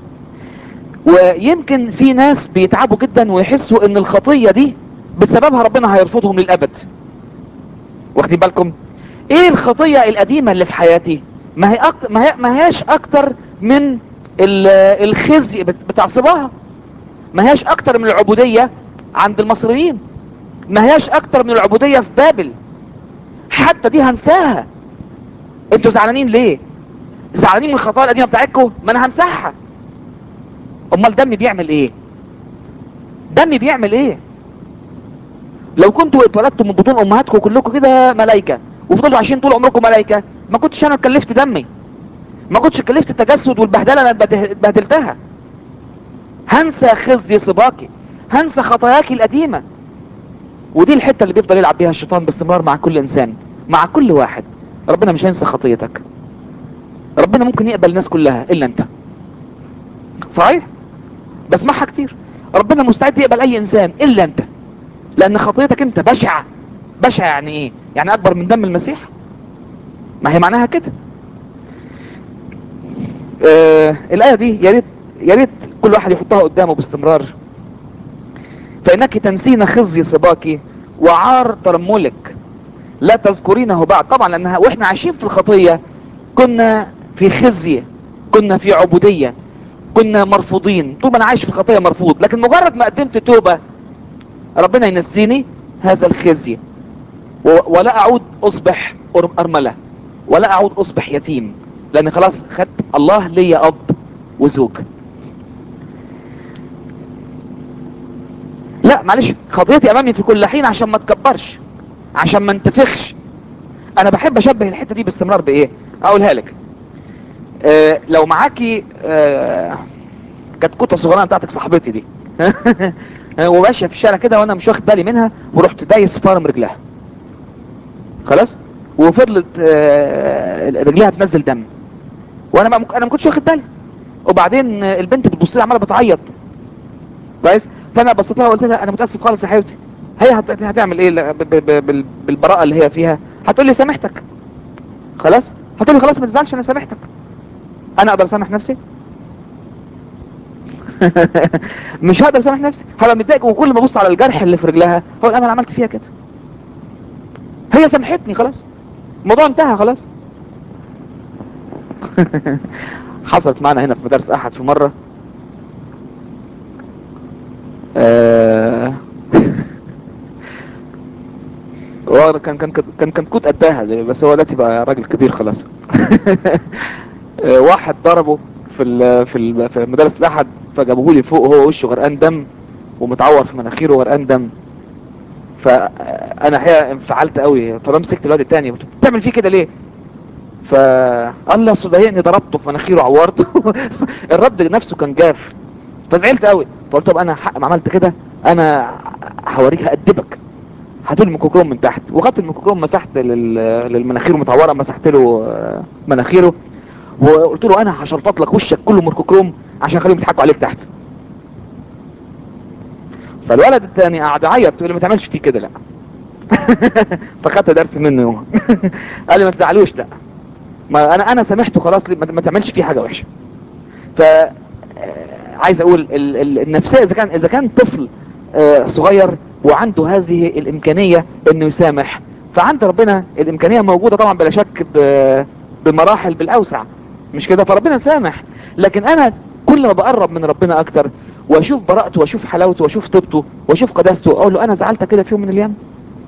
ويمكن في ناس بيتعبوا جدا ويحسوا ان الخطية دي بسببها ربنا هيرفضهم للابد واخدين بالكم ايه الخطية القديمة اللي في حياتي ما هي أكتر ما هي ما هياش اكتر من ال- الخزي بت- بتاع صباها ما هياش اكتر من العبودية عند المصريين ما هياش اكتر من العبودية في بابل حتى دي هنساها انتوا زعلانين ليه زعلانين من الخطايا القديمة بتاعتكم ما انا همسحها امال دمي بيعمل ايه دمي بيعمل ايه لو كنتوا اتولدتوا من بطون امهاتكم كلكم كده ملايكه وفضلوا عايشين طول عمركم ملايكه ما كنتش انا اتكلفت دمي ما كنتش اتكلفت التجسد والبهدله انا اتبهده- اتبهدلتها هنسى خزي صباكي هنسى خطاياك القديمه ودي الحته اللي بيفضل يلعب بيها الشيطان باستمرار مع كل انسان مع كل واحد ربنا مش هينسى خطيتك ربنا ممكن يقبل الناس كلها الا انت صحيح بسمعها كتير ربنا مستعد يقبل اي انسان الا انت لان خطيتك انت بشعة بشعة يعني ايه يعني اكبر من دم المسيح ما هي معناها كده آه الايه دي يا ريت يا ريت كل واحد يحطها قدامه باستمرار فانك تنسين خزي صباك وعار ترملك لا تذكرينه بعد طبعا لانها واحنا عايشين في الخطيه كنا في خزي كنا في عبوديه كنا مرفوضين طول ما انا عايش في الخطيه مرفوض لكن مجرد ما قدمت توبه ربنا ينسيني هذا الخزي و- ولا اعود اصبح أر- ارملة ولا اعود اصبح يتيم لان خلاص خدت الله ليا اب وزوج لا معلش خطيتي امامي في كل حين عشان ما تكبرش عشان ما انتفخش انا بحب اشبه الحته دي باستمرار بايه اقولها لك آه لو معاكي آه كتكوته صغيره بتاعتك صاحبتي دي وماشيه في الشارع كده وانا مش واخد بالي منها ورحت دايس فرم رجلها خلاص وفضلت آه، رجليها بتنزل دم وانا ما انا ما كنتش واخد بالي وبعدين آه، البنت بتبص لي عماله بتعيط كويس فانا بصيت لها وقلت لها انا متاسف خالص يا حبيبتي هي هت- هتعمل ايه ل- ب- ب- بال- بالبراءه اللي هي فيها هتقول لي سامحتك خلاص هتقول لي خلاص ما تزعلش انا سامحتك انا اقدر اسامح نفسي مش هقدر اسامح نفسي هبقى متضايق وكل ما ابص على الجرح اللي في رجلها هقول انا عملت فيها كده هي سامحتني خلاص الموضوع انتهى خلاص حصلت معنا هنا في مدارس احد في مره آه، اه كان كان كان كان كنت قدها بس هو دلوقتي بقى راجل كبير خلاص واحد ضربه في ال في ال في مدرسة الاحد فجابوه لي فوق هو وشه غرقان دم ومتعور في مناخيره غرقان دم فانا الحقيقه انفعلت قوي فبمسكت الواد التاني قلت له، بتعمل فيه كده ليه فقال لي اصل ضايقني ضربته في مناخيره عورته الرد نفسه كان جاف فزعلت قوي فقلت طب انا حق ما عملت كده انا هوريك هأدبك هاتوا لي الميكروكروم من تحت وخدت الميكروكروم مسحت لل- للمناخير متعوره مسحت له آه، مناخيره وقلت له انا هشلفط لك وشك كله ميكروكروم عشان اخليهم يضحكوا عليك تحت فالولد الثاني قعد يعيط يقول لي ما تعملش فيه كده لا فخدت درس منه يوم قال لي ما تزعلوش لا ما انا انا سامحته خلاص ليه؟ ما ما تعملش فيه حاجه وحشه ف آه، عايز اقول ال- ال- النفسيه اذا كان اذا كان طفل آه، صغير وعنده هذه الامكانيه انه يسامح فعند ربنا الامكانيه موجوده طبعا بلا شك ب- بمراحل بالاوسع مش كده فربنا سامح لكن انا كل ما بقرب من ربنا اكتر واشوف براءته واشوف حلاوته واشوف طيبته واشوف قداسته اقول له انا زعلت كده في يوم من الايام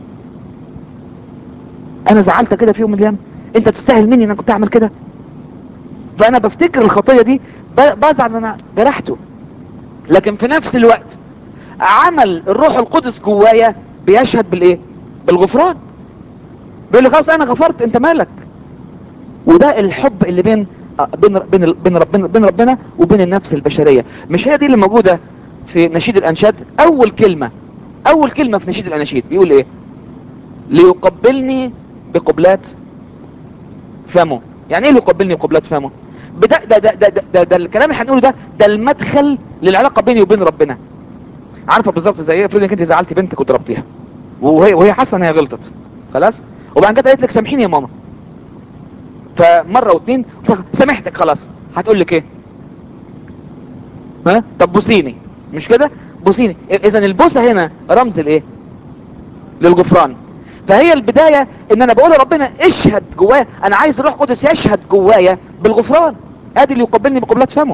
انا زعلت كده في يوم من الايام انت تستاهل مني ان انا كنت اعمل كده فانا بفتكر الخطيه دي ب- بزعل ان انا جرحته لكن في نفس الوقت عمل الروح القدس جوايا بيشهد بالايه بالغفران بيقول لي خلاص انا غفرت انت مالك وده الحب اللي بين آه، بين بين بين ربنا بين ربنا وبين النفس البشريه مش هي دي اللي موجوده في نشيد الانشاد اول كلمه اول كلمه في نشيد الاناشيد بيقول ايه ليقبلني بقبلات فمه يعني ايه ليقبلني بقبلات فمه بدا ده ده ده, ده, ده, ده الكلام اللي هنقوله ده ده المدخل للعلاقه بيني وبين ربنا عارفه بالظبط زي ايه افرض انك انت زعلتي بنتك وضربتيها وهي وهي حاسه ان هي غلطت خلاص وبعد كده قالت لك سامحيني يا ماما فمره واثنين سامحتك خلاص هتقول لك ايه ها طب بوسيني مش كده بوسيني اذا البوسه هنا رمز الايه للغفران فهي البداية ان انا بقول لربنا اشهد جوايا انا عايز الروح القدس يشهد جوايا بالغفران ادي اللي يقبلني بقبلات فمه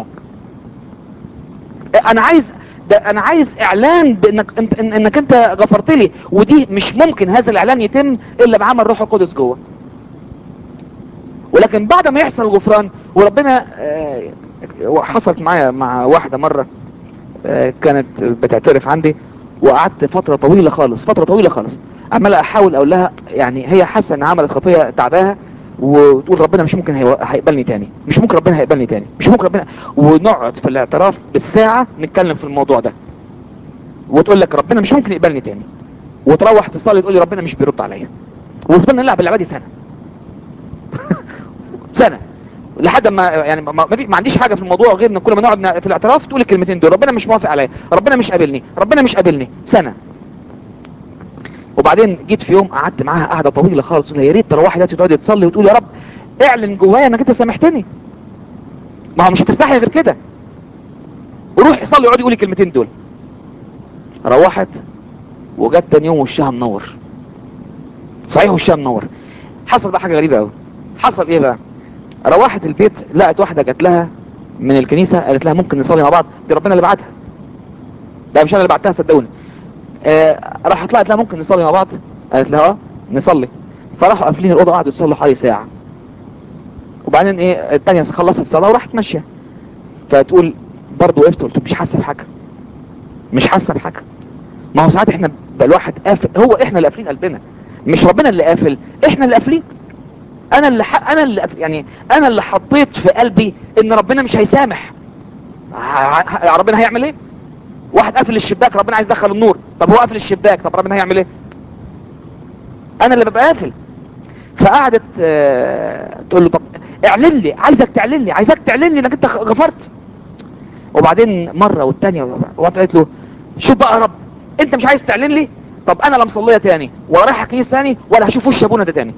انا عايز ده انا عايز اعلان بانك انت إن- انك انت غفرت لي ودي مش ممكن هذا الاعلان يتم الا بعمل الروح القدس جوه ولكن بعد ما يحصل الغفران وربنا آه، حصلت معايا مع واحدة مرة آه، كانت بتعترف عندي وقعدت فترة طويلة خالص فترة طويلة خالص عمال احاول اقول لها يعني هي حاسة ان عملت خطية تعباها وتقول ربنا مش ممكن هيو- هيقبلني تاني مش ممكن ربنا هيقبلني تاني مش ممكن ربنا ونقعد في الاعتراف بالساعة نتكلم في الموضوع ده وتقول لك ربنا مش ممكن يقبلني تاني وتروح تصلي تقول لي ربنا مش بيرد عليا وفضلنا نلعب اللعبة دي سنة سنة لحد ما يعني ما, ما, ما عنديش حاجه في الموضوع غير ان كل ما نقعد ن- في الاعتراف تقول الكلمتين دول ربنا مش موافق عليا ربنا مش قابلني ربنا مش قابلني سنه وبعدين جيت في يوم قعدت معاها قعده طويله خالص قلت لها يا ريت تروحي دلوقتي تقعدي تصلي وتقول يا رب اعلن جوايا انك انت سامحتني ما هو مش هترتاحي غير كده وروحي صلي اقعدي قولي الكلمتين دول روحت وجت تاني يوم وشها منور صحيح وشها منور حصل بقى حاجه غريبه قوي حصل ايه بقى روحت البيت لقت واحده جات لها من الكنيسه قالت لها ممكن نصلي مع بعض دي ربنا اللي بعتها ده مش انا اللي بعتها صدقوني آه راحت لقت لها ممكن نصلي مع بعض قالت لها اه نصلي فراحوا قافلين الاوضه قعدوا يصلوا حوالي ساعه وبعدين ايه الثانيه خلصت الصلاه وراحت ماشيه فتقول برضه وقفت قلت مش حاسه بحاجه مش حاسه بحاجه ما هو ساعات احنا بقى الواحد قافل هو احنا اللي قافلين قلبنا مش ربنا اللي قافل احنا اللي قافلين انا اللي ح... انا اللي يعني انا اللي حطيت في قلبي ان ربنا مش هيسامح ه... ه... ربنا هيعمل ايه واحد قافل الشباك ربنا عايز يدخل النور طب هو قافل الشباك طب ربنا هيعمل ايه انا اللي ببقى قافل فقعدت آه... تقول له طب اعلن لي عايزك تعلن لي عايزك تعلن لي انك انت غفرت وبعدين مره والتانيه وقعدت قالت له شوف بقى يا رب انت مش عايز تعلن لي طب انا لا مصليه تاني ولا رايحه كنيسه تاني ولا هشوف وش ابونا ده تاني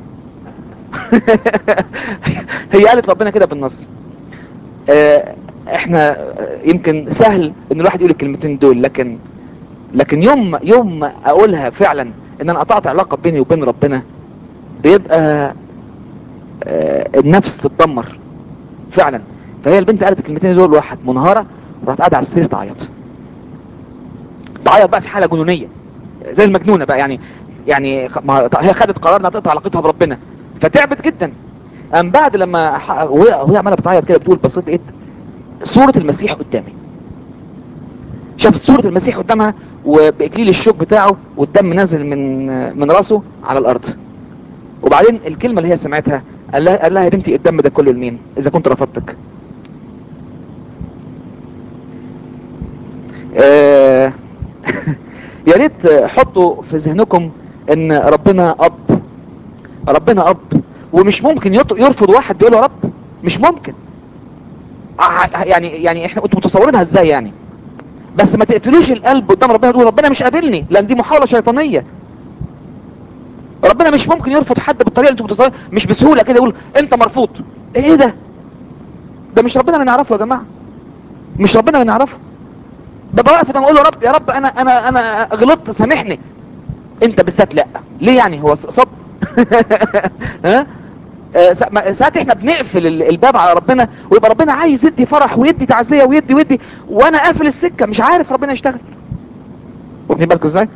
هي قالت ربنا كده بالنص آه، احنا آه، يمكن سهل ان الواحد يقول الكلمتين دول لكن لكن يوم ما- يوم ما اقولها فعلا ان انا قطعت علاقه بيني وبين ربنا بيبقى آه، النفس تتدمر فعلا فهي البنت قالت الكلمتين دول واحد منهاره وراحت قاعده على السرير تعيط تعيط بقى في حاله جنونيه زي المجنونه بقى يعني يعني خ- ما هي خدت قرار انها تقطع علاقتها بربنا فتعبت جدا ام بعد لما ح- وهي وهي عماله بتعيط كده بتقول بصيت لقيت صوره المسيح قدامي شافت صوره المسيح قدامها وباكليل الشوك بتاعه والدم نازل من من راسه على الارض وبعدين الكلمه اللي هي سمعتها قال لها قال لها يا بنتي الدم ده كله لمين اذا كنت رفضتك آه، يا ريت حطوا في ذهنكم ان ربنا اب ربنا اب ومش ممكن يط- يرفض واحد بيقول له رب مش ممكن ع- يعني يعني احنا انتوا متصورينها ازاي يعني بس ما تقفلوش القلب قدام ربنا تقول ربنا مش قابلني لان دي محاوله شيطانيه ربنا مش ممكن يرفض حد بالطريقه اللي انتوا متصورين مش بسهوله كده يقول انت مرفوض ايه ده ده مش ربنا اللي نعرفه يا جماعه مش ربنا اللي نعرفه ببقى واقف قدام اقول له يا رب يا رب انا انا انا غلطت سامحني انت بالذات لا ليه يعني هو صب ها آه، سا- ما- ساعات احنا بنقفل ال- الباب على ربنا ويبقى ربنا عايز يدي فرح ويدي تعزيه ويدي ويدي وانا قافل السكه مش عارف ربنا يشتغل واخدين بالكم ازاي؟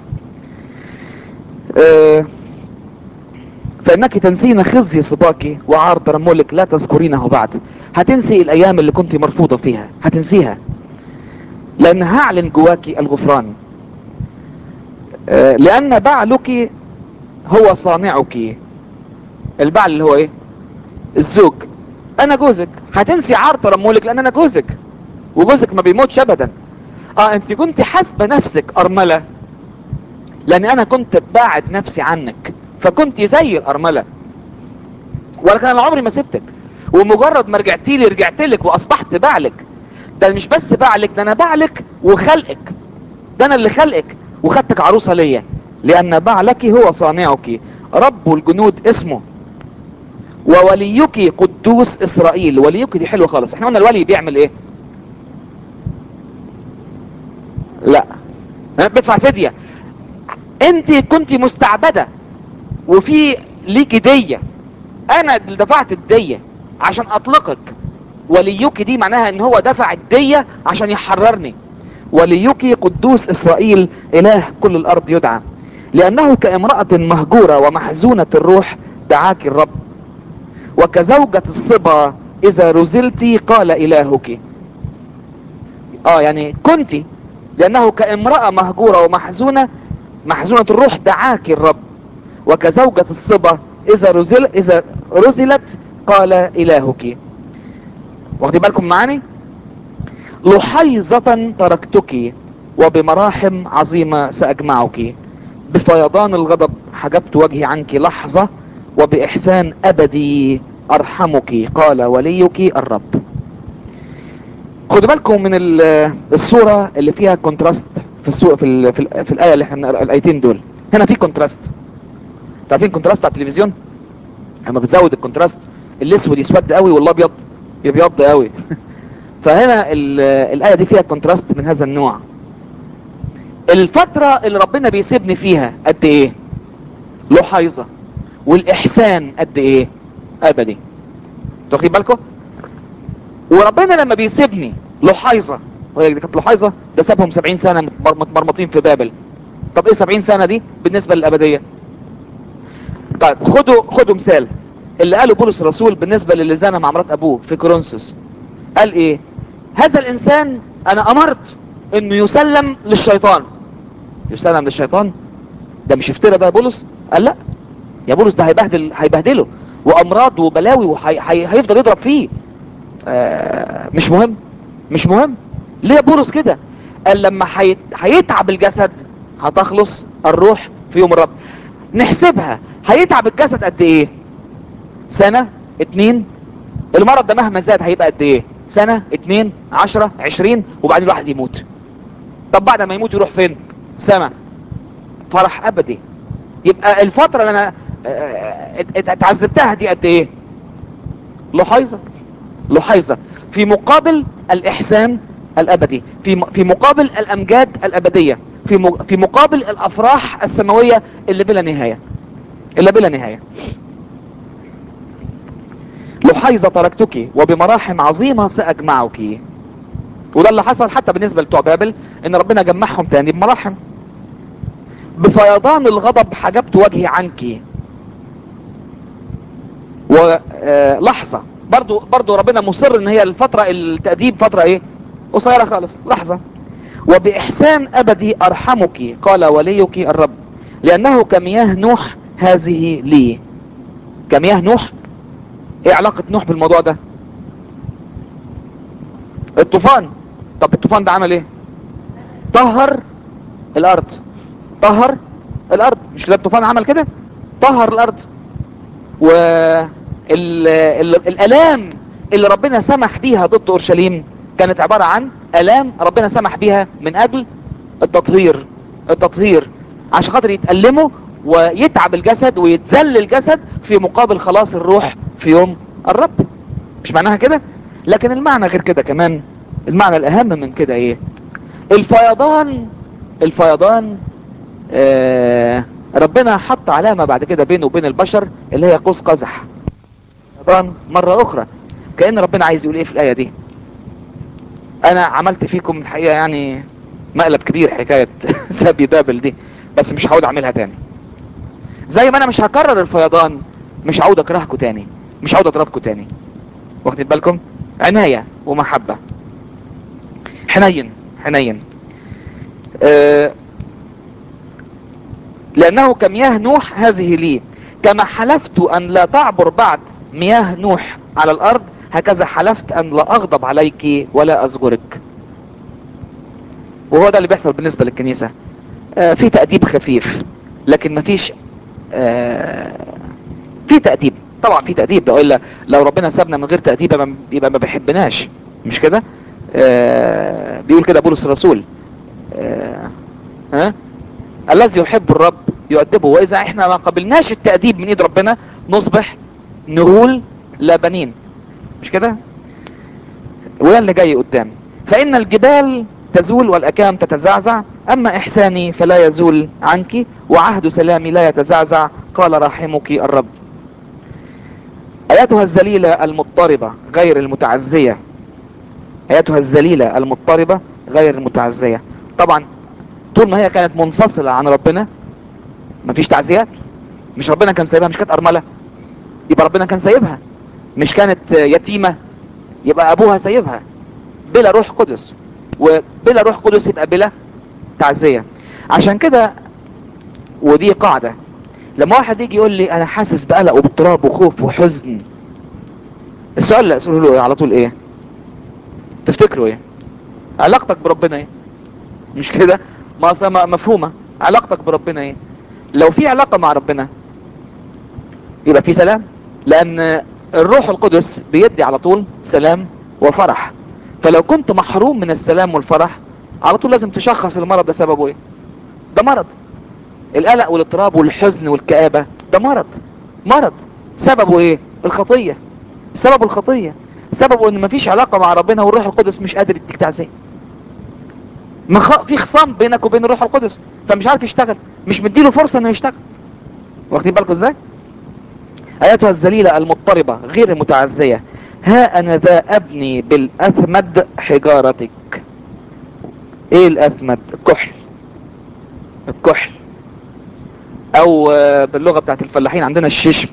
آه، فانك تنسين خزي صباك وعار ترملك لا تذكرينه بعد هتنسي الايام اللي كنت مرفوضه فيها هتنسيها لان هعلن جواكي الغفران آه، لان بعلك هو صانعك البعل اللي هو ايه الزوج انا جوزك هتنسي عار ترملك لان انا جوزك وجوزك ما بيموتش ابدا اه انت كنت حاسبه نفسك ارمله لان انا كنت باعد نفسي عنك فكنت زي الارمله ولكن انا عمري ما سبتك ومجرد ما رجعتي لي رجعت لك واصبحت بعلك ده مش بس بعلك ده انا بعلك وخلقك ده انا اللي خلقك وخدتك عروسه ليا لان بعلك هو صانعك رب الجنود اسمه ووليك قدوس اسرائيل وليك دي حلوه خالص احنا قلنا الولي بيعمل ايه لا ها، بيدفع فديه انت كنت مستعبده وفي ليكي ديه انا اللي دفعت الديه عشان اطلقك وليك دي معناها ان هو دفع الديه عشان يحررني وليك قدوس اسرائيل اله كل الارض يدعى لانه كامراه مهجوره ومحزونه الروح دعاك الرب وكزوجة الصبا اذا رزلت قال الهك اه يعني كنت لانه كامرأة مهجورة ومحزونة محزونة الروح دعاك الرب وكزوجة الصبا اذا رزل اذا رزلت قال الهك واخدين بالكم معاني لحيظة تركتك وبمراحم عظيمة سأجمعك بفيضان الغضب حجبت وجهي عنك لحظة وبإحسان أبدي أرحمك قال وليك الرب خدوا بالكم من ال- الصورة اللي فيها كونتراست في السوق في, ال في, ال في الآية اللي احنا الآيتين دول هنا في كونتراست عارفين كونتراست على التلفزيون لما بتزود الكونتراست الاسود يسود قوي والابيض يبيض قوي فهنا ال- الآية دي فيها كونتراست من هذا النوع الفترة اللي ربنا بيسيبني فيها قد ايه لحيظة والاحسان قد ايه ابدي انتوا واخدين بالكم وربنا لما بيسيبني لحيظة وهي دي كانت لحيظة ده سابهم 70 سنة متمر- متمرمطين في بابل طب ايه 70 سنة دي بالنسبة للابدية طيب خدوا خدوا مثال اللي قاله بولس الرسول بالنسبة للي زنى مع مرات ابوه في كورنثوس قال ايه هذا الانسان انا امرت انه يسلم للشيطان يسلم للشيطان ده مش افترى بقى بولس قال لا يا بولس ده هيبهدل هيبهدله وامراض وبلاوي وهيفضل يضرب فيه آه مش مهم مش مهم ليه يا بولس كده قال لما هيت- هيتعب الجسد هتخلص الروح في يوم الرب نحسبها هيتعب الجسد قد ايه سنة اتنين المرض ده مهما زاد هيبقى قد ايه سنة اتنين عشرة عشرين وبعدين الواحد يموت طب بعد ما يموت يروح فين سما فرح ابدي يبقى الفترة اللي انا آه، ات- ات- اتعذبتها دي قد ايه لحيظة لحيظة في مقابل الاحسان الابدي في م- في مقابل الامجاد الابدية في م- في مقابل الافراح السماوية اللي بلا نهاية اللي بلا نهاية لحيظة تركتك وبمراحم عظيمة سأجمعك وده اللي حصل حتى بالنسبة لبتوع بابل ان ربنا جمعهم تاني بمراحم بفيضان الغضب حجبت وجهي عنك ولحظة برضو برضو ربنا مصر ان هي الفترة التأديب فترة ايه قصيرة خالص لحظة وبإحسان أبدي أرحمك قال وليك الرب لأنه كمياه نوح هذه لي كمياه نوح ايه علاقة نوح بالموضوع ده الطوفان طب الطوفان ده عمل ايه طهر الارض طهر الارض مش كده الطوفان عمل كده طهر الارض و ال... ال... الالام اللي ربنا سمح بيها ضد اورشليم كانت عبارة عن الام ربنا سمح بيها من اجل التطهير التطهير عشان خاطر يتألموا ويتعب الجسد ويتذل الجسد في مقابل خلاص الروح في يوم الرب مش معناها كده لكن المعنى غير كده كمان المعنى الاهم من كده ايه الفيضان الفيضان آه ربنا حط علامة بعد كده بينه وبين البشر اللي هي قوس قزح فيضان مرة اخرى كأن ربنا عايز يقول ايه في الاية دي انا عملت فيكم الحقيقة يعني مقلب كبير حكاية سبي بابل دي بس مش هعود اعملها تاني زي ما انا مش هكرر الفيضان مش هعود اكرهكم تاني مش هعود اضربكم تاني واخدين بالكم عناية ومحبة حنين حنين أه لانه كمياه نوح هذه لي كما حلفت ان لا تعبر بعد مياه نوح على الارض هكذا حلفت ان لا اغضب عليك ولا ازجرك وهو ده اللي بيحصل بالنسبة للكنيسة آه في تأديب خفيف لكن مفيش آه في تأديب طبعا في تأديب لو إلا لو ربنا سابنا من غير تأديب يبقى- يبقى ما بيحبناش مش كده آه بيقول كده بولس الرسول آه ها الذي يحب الرب يؤدبه واذا احنا ما قبلناش التأديب من ايد ربنا نصبح نهول لا بنين مش كده وده اللي جاي قدام فان الجبال تزول والاكام تتزعزع اما احساني فلا يزول عنك وعهد سلامي لا يتزعزع قال راحمك الرب اياتها الذليلة المضطربة غير المتعزية اياتها الذليلة المضطربة غير المتعزية طبعا طول ما هي كانت منفصلة عن ربنا مفيش تعزيات مش ربنا كان سايبها مش كانت ارملة يبقى ربنا كان سايبها مش كانت يتيمة يبقى ابوها سايبها بلا روح قدس وبلا روح قدس يبقى بلا تعزية عشان كده ودي قاعدة لما واحد يجي يقول لي انا حاسس بقلق وباضطراب وخوف وحزن السؤال اللي اسأله له على طول ايه تفتكروا ايه علاقتك بربنا ايه مش كده ما أصلا ما- مفهومة علاقتك بربنا ايه لو في علاقة مع ربنا يبقى في سلام لان الروح القدس بيدي على طول سلام وفرح فلو كنت محروم من السلام والفرح على طول لازم تشخص المرض ده سببه ايه ده مرض القلق والاضطراب والحزن والكآبة ده مرض مرض سببه ايه الخطية سببه الخطية سببه ان مفيش علاقة مع ربنا والروح القدس مش قادر يديك تعزية مخ... في خصام بينك وبين الروح القدس فمش عارف يشتغل مش مديله فرصة انه يشتغل واخدين بالكم ازاي ايتها الذليلة المضطربة غير المتعزية ها انا ذا ابني بالاثمد حجارتك ايه الاثمد الكحل الكحل او آه، باللغة بتاعت الفلاحين عندنا الششم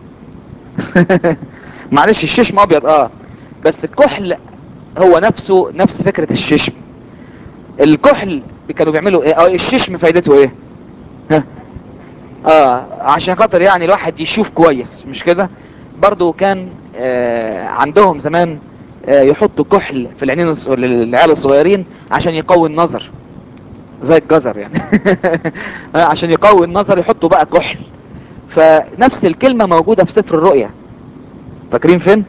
معلش الششم ابيض اه بس الكحل هو نفسه نفس فكرة الششم الكحل كانوا بيعملوا ايه اه الششم فايدته ايه ها اه عشان خاطر يعني الواحد يشوف كويس مش كده برضو كان آه عندهم زمان آه يحطوا كحل في العينين الص- للعيال الصغيرين عشان يقوي النظر زي الجزر يعني آه، عشان يقوي النظر يحطوا بقى كحل فنفس الكلمة موجودة في سفر الرؤيا فاكرين فين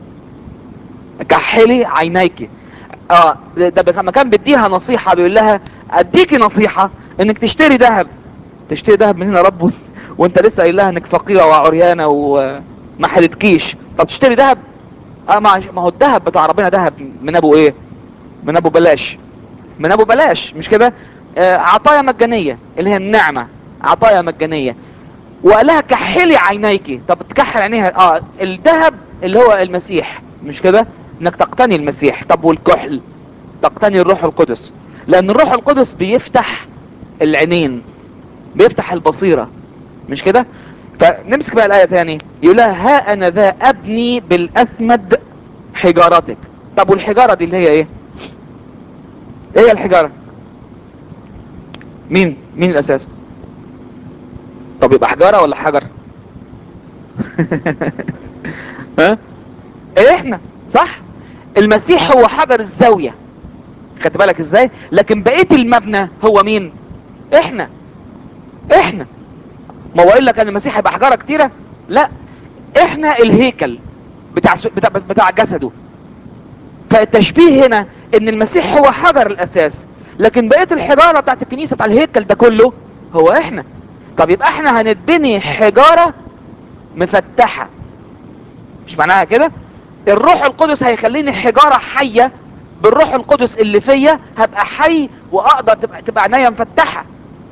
كحلي عينيك اه ده ده لما كان بيديها نصيحة بيقول لها اديكي نصيحة انك تشتري ذهب تشتري ذهب من هنا رب وانت لسه قايل لها انك فقيرة وعريانة وما حلتكيش طب تشتري ذهب اه ما ما هو الذهب بتاع ربنا ذهب من ابو ايه من ابو بلاش من ابو بلاش مش كده آه عطايا مجانية اللي هي النعمة عطايا مجانية وقال لها كحلي عينيكي طب تكحل عينيها اه الذهب اللي هو المسيح مش كده انك تقتني المسيح طب والكحل تقتني الروح القدس لان الروح القدس بيفتح العينين بيفتح البصيرة مش كده فنمسك بقى الآية تاني يقول لها ها أنا ذا أبني بالأثمد حجارتك طب والحجارة دي اللي هي ايه ايه هي الحجارة مين مين الأساس طب يبقى حجارة ولا حجر ها ايه احنا صح المسيح هو حجر الزاوية خدت بالك ازاي لكن بقية المبنى هو مين احنا احنا ما هو قال لك ان المسيح هيبقى حجارة كتيرة لا احنا الهيكل بتاع بتاع, بتاع جسده فالتشبيه هنا ان المسيح هو حجر الاساس لكن بقية الحجارة بتاعت الكنيسة بتاع الهيكل ده كله هو احنا طب يبقى احنا هنتبني حجارة مفتحة مش معناها كده الروح القدس هيخليني حجارة حية بالروح القدس اللي فيا هبقى حي واقدر تبقى تبقى عينيا مفتحة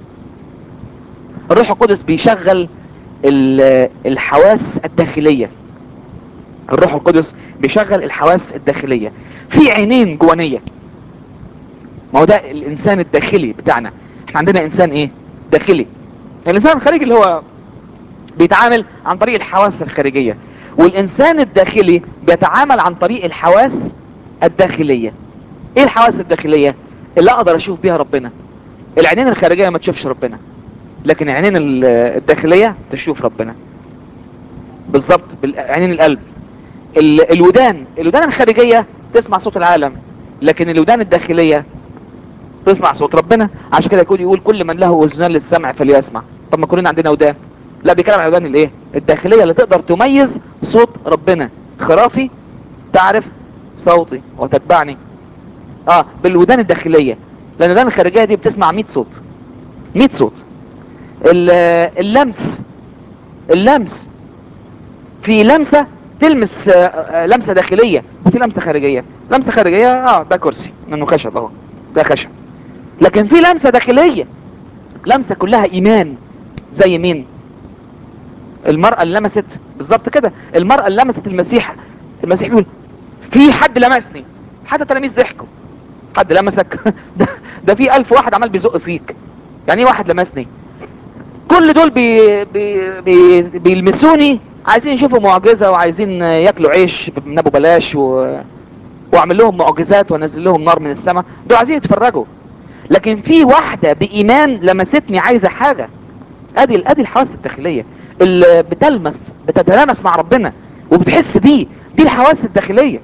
الروح القدس بيشغل الحواس الداخلية الروح القدس بيشغل الحواس الداخلية في عينين جوانية ما هو ده الانسان الداخلي بتاعنا احنا عندنا انسان ايه داخلي الانسان الخارجي اللي هو بيتعامل عن طريق الحواس الخارجية والانسان الداخلي بيتعامل عن طريق الحواس الداخلية ايه الحواس الداخلية اللي اقدر اشوف بيها ربنا العينين الخارجية ما تشوفش ربنا لكن العينين الداخلية تشوف ربنا بالظبط بعينين القلب الودان الودان الخارجية تسمع صوت العالم لكن الودان الداخلية تسمع صوت ربنا عشان كده يكون يقول كل من له اذنان للسمع فليسمع طب ما كلنا عندنا ودان لا بيتكلم عن الودان الايه الداخلية اللي تقدر تميز صوت ربنا خرافي تعرف صوتي وتتبعني اه بالودان الداخلية لان الودان الخارجية دي بتسمع 100 صوت 100 صوت اللمس اللمس في لمسة تلمس لمسة داخلية وفي لمسة خارجية لمسة خارجية اه ده كرسي منه خشب اهو ده خشب لكن في لمسة داخلية لمسة كلها ايمان زي مين المرأة اللي لمست بالظبط كده المرأة اللي لمست المسيح المسيح بيقول في حد لمسني حتى تلاميذ ضحكوا حد لمسك ده, ده في الف واحد عمال بيزق فيك يعني ايه واحد لمسني كل دول بي بي بي بيلمسوني عايزين يشوفوا معجزة وعايزين ياكلوا عيش من ابو بلاش و... واعمل لهم معجزات وانزل لهم نار من السماء دول عايزين يتفرجوا لكن في واحدة بايمان لمستني عايزة حاجة ادي ادي الحواس الداخلية اللي بتلمس بتتلامس مع ربنا وبتحس بيه دي الحواس الداخلية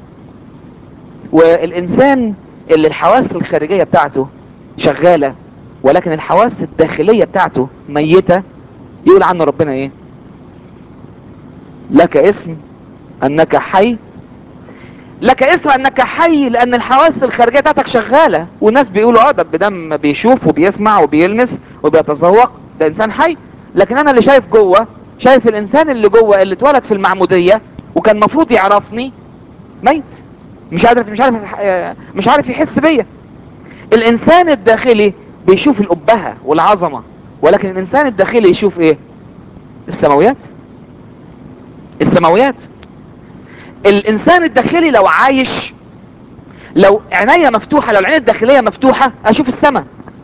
والانسان اللي الحواس الخارجية بتاعته شغالة ولكن الحواس الداخلية بتاعته ميتة يقول عنه ربنا ايه لك اسم انك حي لك اسم انك حي لان الحواس الخارجية بتاعتك شغالة والناس بيقولوا اه ده بدم بيشوف وبيسمع وبيلمس وبيتذوق ده انسان حي لكن انا اللي شايف جوه شايف الانسان اللي جوه اللي اتولد في المعمودية وكان مفروض يعرفني ميت مش عارف مش عارف مش عارف يحس بيا الانسان الداخلي بيشوف الأبهة والعظمة ولكن الإنسان الداخلي يشوف إيه السماويات السماويات الإنسان الداخلي لو عايش لو عينيا مفتوحة لو العين الداخلية مفتوحة أشوف السماء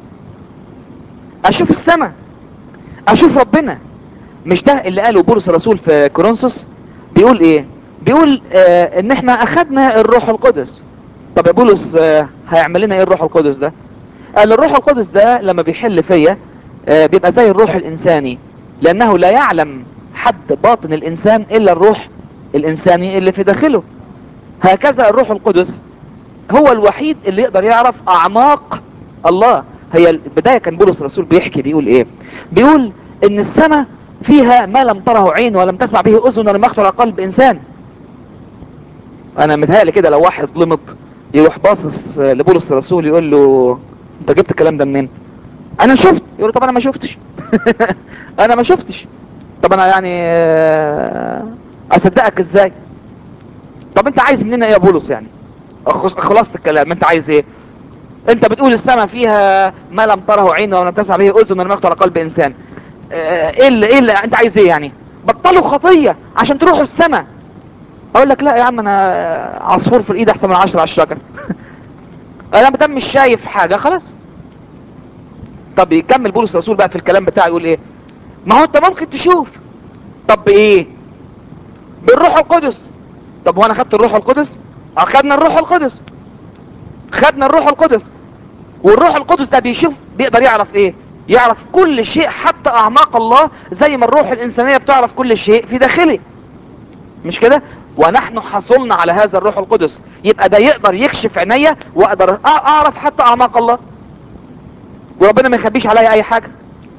أشوف السماء أشوف ربنا مش ده اللي قاله بولس الرسول في كورنثوس بيقول إيه بيقول آه إن إحنا أخدنا الروح القدس طب يا بولس آه هيعمل لنا إيه الروح القدس ده قال الروح القدس ده لما بيحل فيا آه بيبقى زي الروح الانساني لانه لا يعلم حد باطن الانسان الا الروح الانساني اللي في داخله هكذا الروح القدس هو الوحيد اللي يقدر يعرف اعماق الله هي البداية كان بولس الرسول بيحكي بيقول ايه بيقول ان السماء فيها ما لم تره عين ولم تسمع به اذن ولم يخطر على قلب انسان انا متهيألي كده لو واحد ظلمت يروح باصص لبولس الرسول يقول له انت جبت الكلام ده منين انا شفت يقول له طب انا ما شفتش انا ما شفتش طب انا يعني اصدقك ازاي طب انت عايز مننا ايه يا بولس يعني خلاصة الكلام انت عايز ايه انت بتقول السماء فيها ما لم تره عين ولم تسمع به اذن ولم يخطر على قلب انسان ايه اللي ايه اللي انت عايز ايه يعني بطلوا خطية عشان تروحوا السماء اقول لك لا يا عم انا عصفور في الايد احسن من عشرة على الشجر انا مدام مش شايف حاجة خلاص طب يكمل بولس الرسول بقى في الكلام بتاعه يقول ايه ما هو انت ممكن تشوف طب بايه بالروح القدس طب هو انا خدت الروح القدس اخدنا الروح القدس خدنا الروح القدس والروح القدس ده بيشوف بيقدر يعرف ايه يعرف كل شيء حتى اعماق الله زي ما الروح الانسانية بتعرف كل شيء في داخله مش كده ونحن حصلنا على هذا الروح القدس يبقى ده يقدر يكشف عينيا واقدر أ- اعرف حتى اعماق الله وربنا ما يخبيش عليا اي حاجة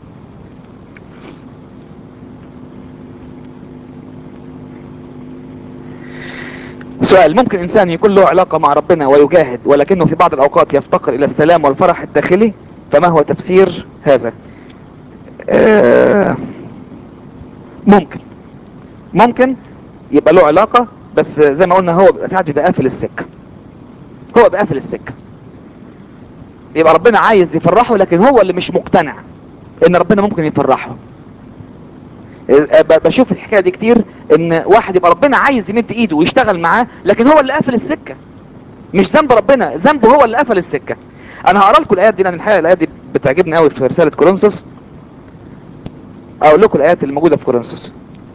سؤال ممكن انسان يكون له علاقة مع ربنا ويجاهد ولكنه في بعض الاوقات يفتقر الى السلام والفرح الداخلي فما هو تفسير هذا آه، ممكن ممكن يبقى له علاقة بس زي ما قلنا هو بيبقى ساعات بيبقى قافل السكة هو بيبقى قافل السكة يبقى ربنا عايز يفرحه لكن هو اللي مش مقتنع ان ربنا ممكن يفرحه آه، ب- بشوف الحكاية دي كتير ان واحد يبقى ربنا عايز يمد ايده ويشتغل معاه لكن هو اللي قافل السكة مش ذنب ربنا ذنبه هو اللي قفل السكة انا هقرا لكم الايات دي لان الحقيقة الايات دي بتعجبني قوي في رسالة كورنثوس اقول لكم الايات اللي موجودة في كورنثوس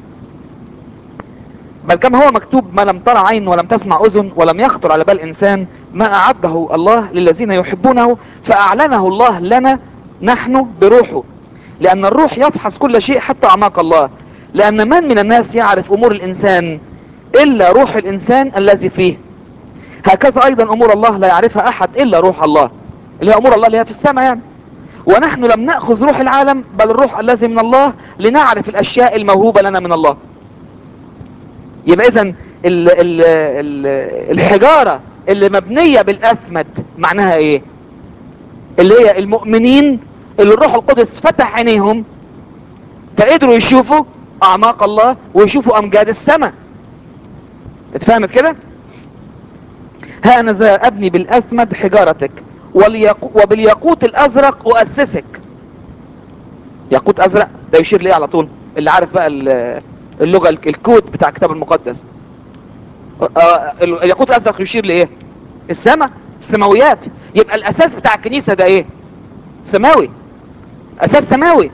بل كما هو مكتوب ما لم ترى عين ولم تسمع اذن ولم يخطر على بال انسان ما اعده الله للذين يحبونه فاعلنه الله لنا نحن بروحه لان الروح يفحص كل شيء حتى اعماق الله لان من من الناس يعرف امور الانسان الا روح الانسان الذي فيه هكذا ايضا امور الله لا يعرفها احد الا روح الله اللي هي امور الله اللي هي في السماء يعني ونحن لم نأخذ روح العالم بل الروح الذي من الله لنعرف الاشياء الموهوبة لنا من الله يبقى اذا ال ال ال الحجارة اللي مبنية بالاسمد معناها ايه اللي هي المؤمنين اللي الروح القدس فتح عينيهم فقدروا يشوفوا اعماق الله ويشوفوا امجاد السماء اتفهمت كده ها انا ذا ابني بالاسمد حجارتك والياقو وبالياقوت الازرق اؤسسك ياقوت ازرق ده يشير ليه على طول اللي عارف بقى ال- اللغة ال- الكود بتاع الكتاب المقدس آه، الياقوت الازرق يشير لايه السماء السماويات يبقى الاساس بتاع الكنيسة ده ايه سماوي اساس سماوي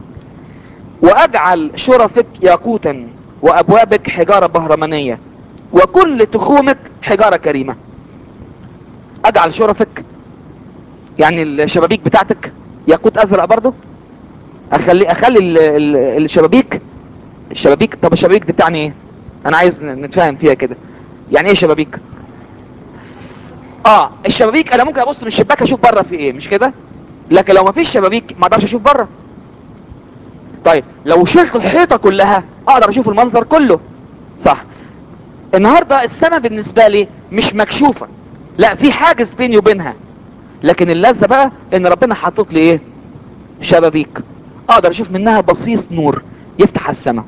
واجعل شرفك ياقوتا وابوابك حجارة بهرمانية وكل تخومك حجارة كريمة اجعل شرفك يعني الشبابيك بتاعتك ياقوت ازرق برضو اخلي اخلي ال- ال- الشبابيك الشبابيك طب الشبابيك دي بتاعني ايه انا عايز ن- نتفاهم فيها كده يعني ايه شبابيك اه الشبابيك انا ممكن ابص من الشباك اشوف بره في ايه مش كده لكن لو ما فيش شبابيك ما اقدرش اشوف بره طيب لو شلت الحيطة كلها اقدر اشوف المنظر كله صح النهاردة السماء بالنسبة لي مش مكشوفة لا في حاجز بيني وبينها لكن اللذة بقى ان ربنا حاطط لي ايه شبابيك اقدر اشوف منها بصيص نور يفتح السماء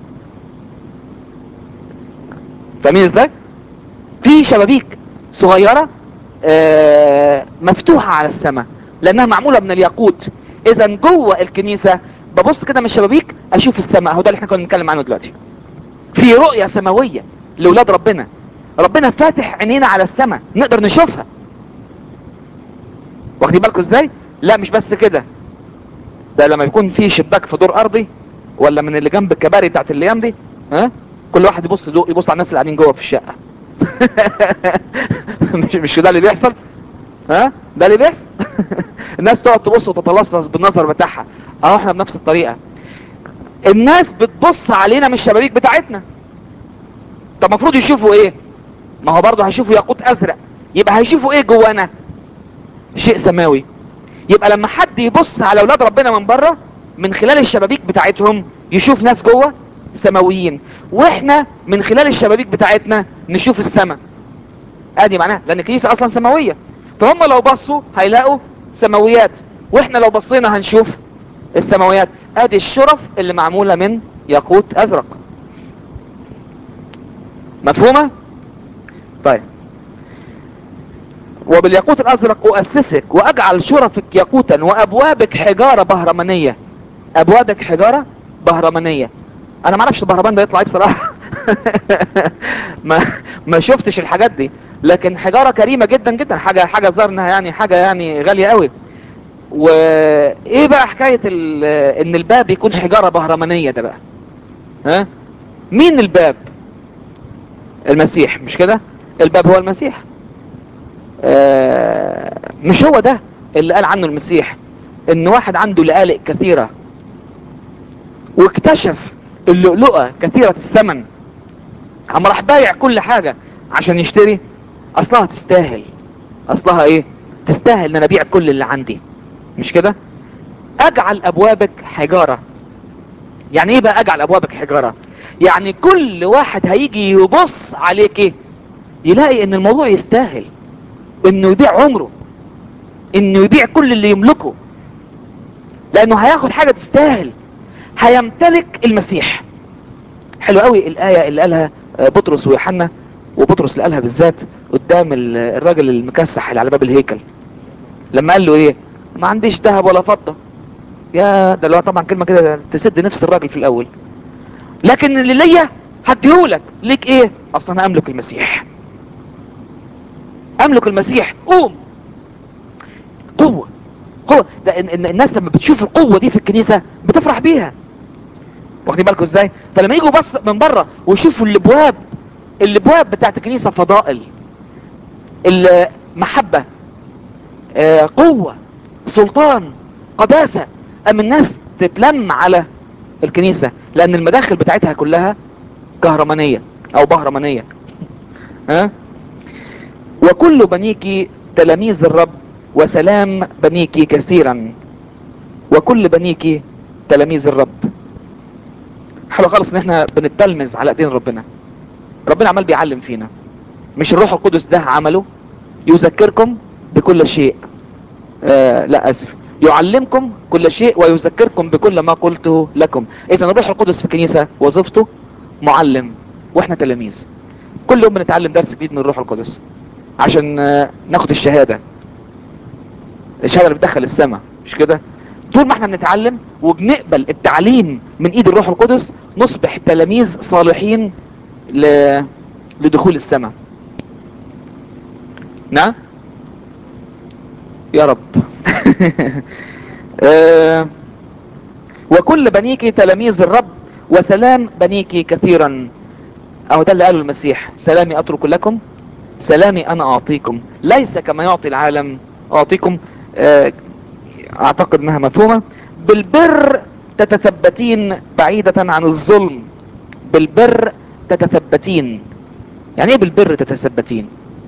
فاهمين ازاي في شبابيك صغيرة آه، مفتوحة على السماء لانها معمولة من الياقوت اذا جوه الكنيسة ببص كده من الشبابيك اشوف السماء هو ده اللي احنا كنا بنتكلم عنه دلوقتي في رؤية سماوية لولاد ربنا ربنا فاتح عينينا على السماء نقدر نشوفها واخدين بالكم ازاي لا مش بس كده ده لما يكون في شباك في دور ارضي ولا من اللي جنب الكباري بتاعت الايام دي ها كل واحد يبص يدوق يبص على الناس اللي قاعدين جوه في الشقه مش مش ده اللي بيحصل ها ده اللي بيحصل الناس تقعد تبص وتتلصص بالنظر بتاعها اهو احنا بنفس الطريقه الناس بتبص علينا من الشبابيك بتاعتنا طب المفروض يشوفوا ايه ما هو برضه هيشوفوا ياقوت ازرق يبقى هيشوفوا ايه جوانا شيء سماوي يبقى لما حد يبص على اولاد ربنا من بره من خلال الشبابيك بتاعتهم يشوف ناس جوه سماويين واحنا من خلال الشبابيك بتاعتنا نشوف السماء ادي معناها لان الكنيسه اصلا سماويه فهم لو بصوا هيلاقوا سماويات واحنا لو بصينا هنشوف السماويات ادي الشرف اللي معموله من ياقوت ازرق مفهومه طيب وبالياقوت الازرق اؤسسك واجعل شرفك ياقوتا وابوابك حجارة بهرمانية ابوابك حجارة بهرمانية انا ما اعرفش البهرمان ده يطلع ايه بصراحة ما ما شفتش الحاجات دي لكن حجارة كريمة جدا جدا حاجة حاجة ظهر انها يعني حاجة يعني غالية قوي وايه بقى حكاية ال- ان الباب يكون حجارة بهرمانية ده بقى ها مين الباب المسيح مش كده الباب هو المسيح آه مش هو ده اللي قال عنه المسيح ان واحد عنده لآلئ كثيرة واكتشف اللؤلؤة كثيرة الثمن عم راح بايع كل حاجة عشان يشتري اصلها تستاهل اصلها ايه تستاهل ان انا ابيع كل اللي عندي مش كده اجعل ابوابك حجارة يعني ايه بقى اجعل ابوابك حجارة يعني كل واحد هيجي يبص عليك ايه يلاقي ان الموضوع يستاهل انه يبيع عمره انه يبيع كل اللي يملكه لانه هياخد حاجة تستاهل هيمتلك المسيح حلو قوي الآية اللي قالها آه، بطرس ويوحنا وبطرس اللي قالها بالذات قدام ال- الراجل المكسح اللي على باب الهيكل لما قال له ايه ما عنديش ذهب ولا فضة يا ده اللي هو طبعا كلمة كده تسد نفس الراجل في الاول لكن اللي ليا هديهولك ليك ايه اصلا انا املك المسيح املك المسيح قوم قوة قوة ده إن إن الناس لما بتشوف القوة دي في الكنيسة بتفرح بيها واخدين بالكم ازاي فلما يجوا بس من بره ويشوفوا الابواب الابواب بتاعت الكنيسة فضائل المحبة آه، قوة سلطان قداسة اما الناس تتلم على الكنيسة لان المداخل بتاعتها كلها كهرمانية او بهرمانية ها وكل بنيك تلاميذ الرب وسلام بنيك كثيرا وكل بنيك تلاميذ الرب حلو خالص ان احنا بنتلمذ على ايدين ربنا ربنا عمال بيعلم فينا مش الروح القدس ده عمله يذكركم بكل شيء آه لا اسف يعلمكم كل شيء ويذكركم بكل ما قلته لكم اذا الروح القدس في الكنيسة وظيفته معلم واحنا تلاميذ كل يوم بنتعلم درس جديد من الروح القدس عشان آه، ناخد الشهادة الشهادة اللي بتدخل السماء مش كده طول ما احنا بنتعلم وبنقبل التعليم من ايد الروح القدس نصبح تلاميذ صالحين ل... لدخول السماء نعم يا رب آه، وكل بنيك تلاميذ الرب وسلام بنيك كثيرا او ده اللي قاله المسيح سلامي اترك لكم سلامي انا اعطيكم ليس كما يعطي العالم اعطيكم آه، اعتقد انها مفهومة بالبر تتثبتين بعيدة عن الظلم بالبر تتثبتين يعني ايه بالبر تتثبتين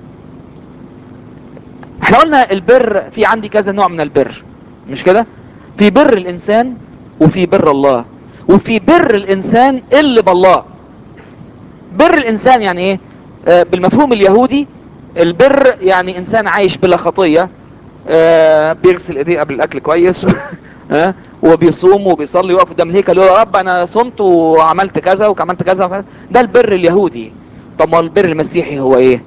احنا قلنا البر في عندي كذا نوع من البر مش كده في بر الانسان وفي بر الله وفي بر الانسان اللي بالله بر الانسان يعني ايه آه بالمفهوم اليهودي البر يعني انسان عايش بلا خطية آه بيغسل ايديه قبل الاكل كويس آه وبيصوم وبيصلي يقف قدام الهيكل يقول يا رب انا صمت وعملت كذا وعملت كذا وكذا ده البر اليهودي طب ما البر المسيحي هو ايه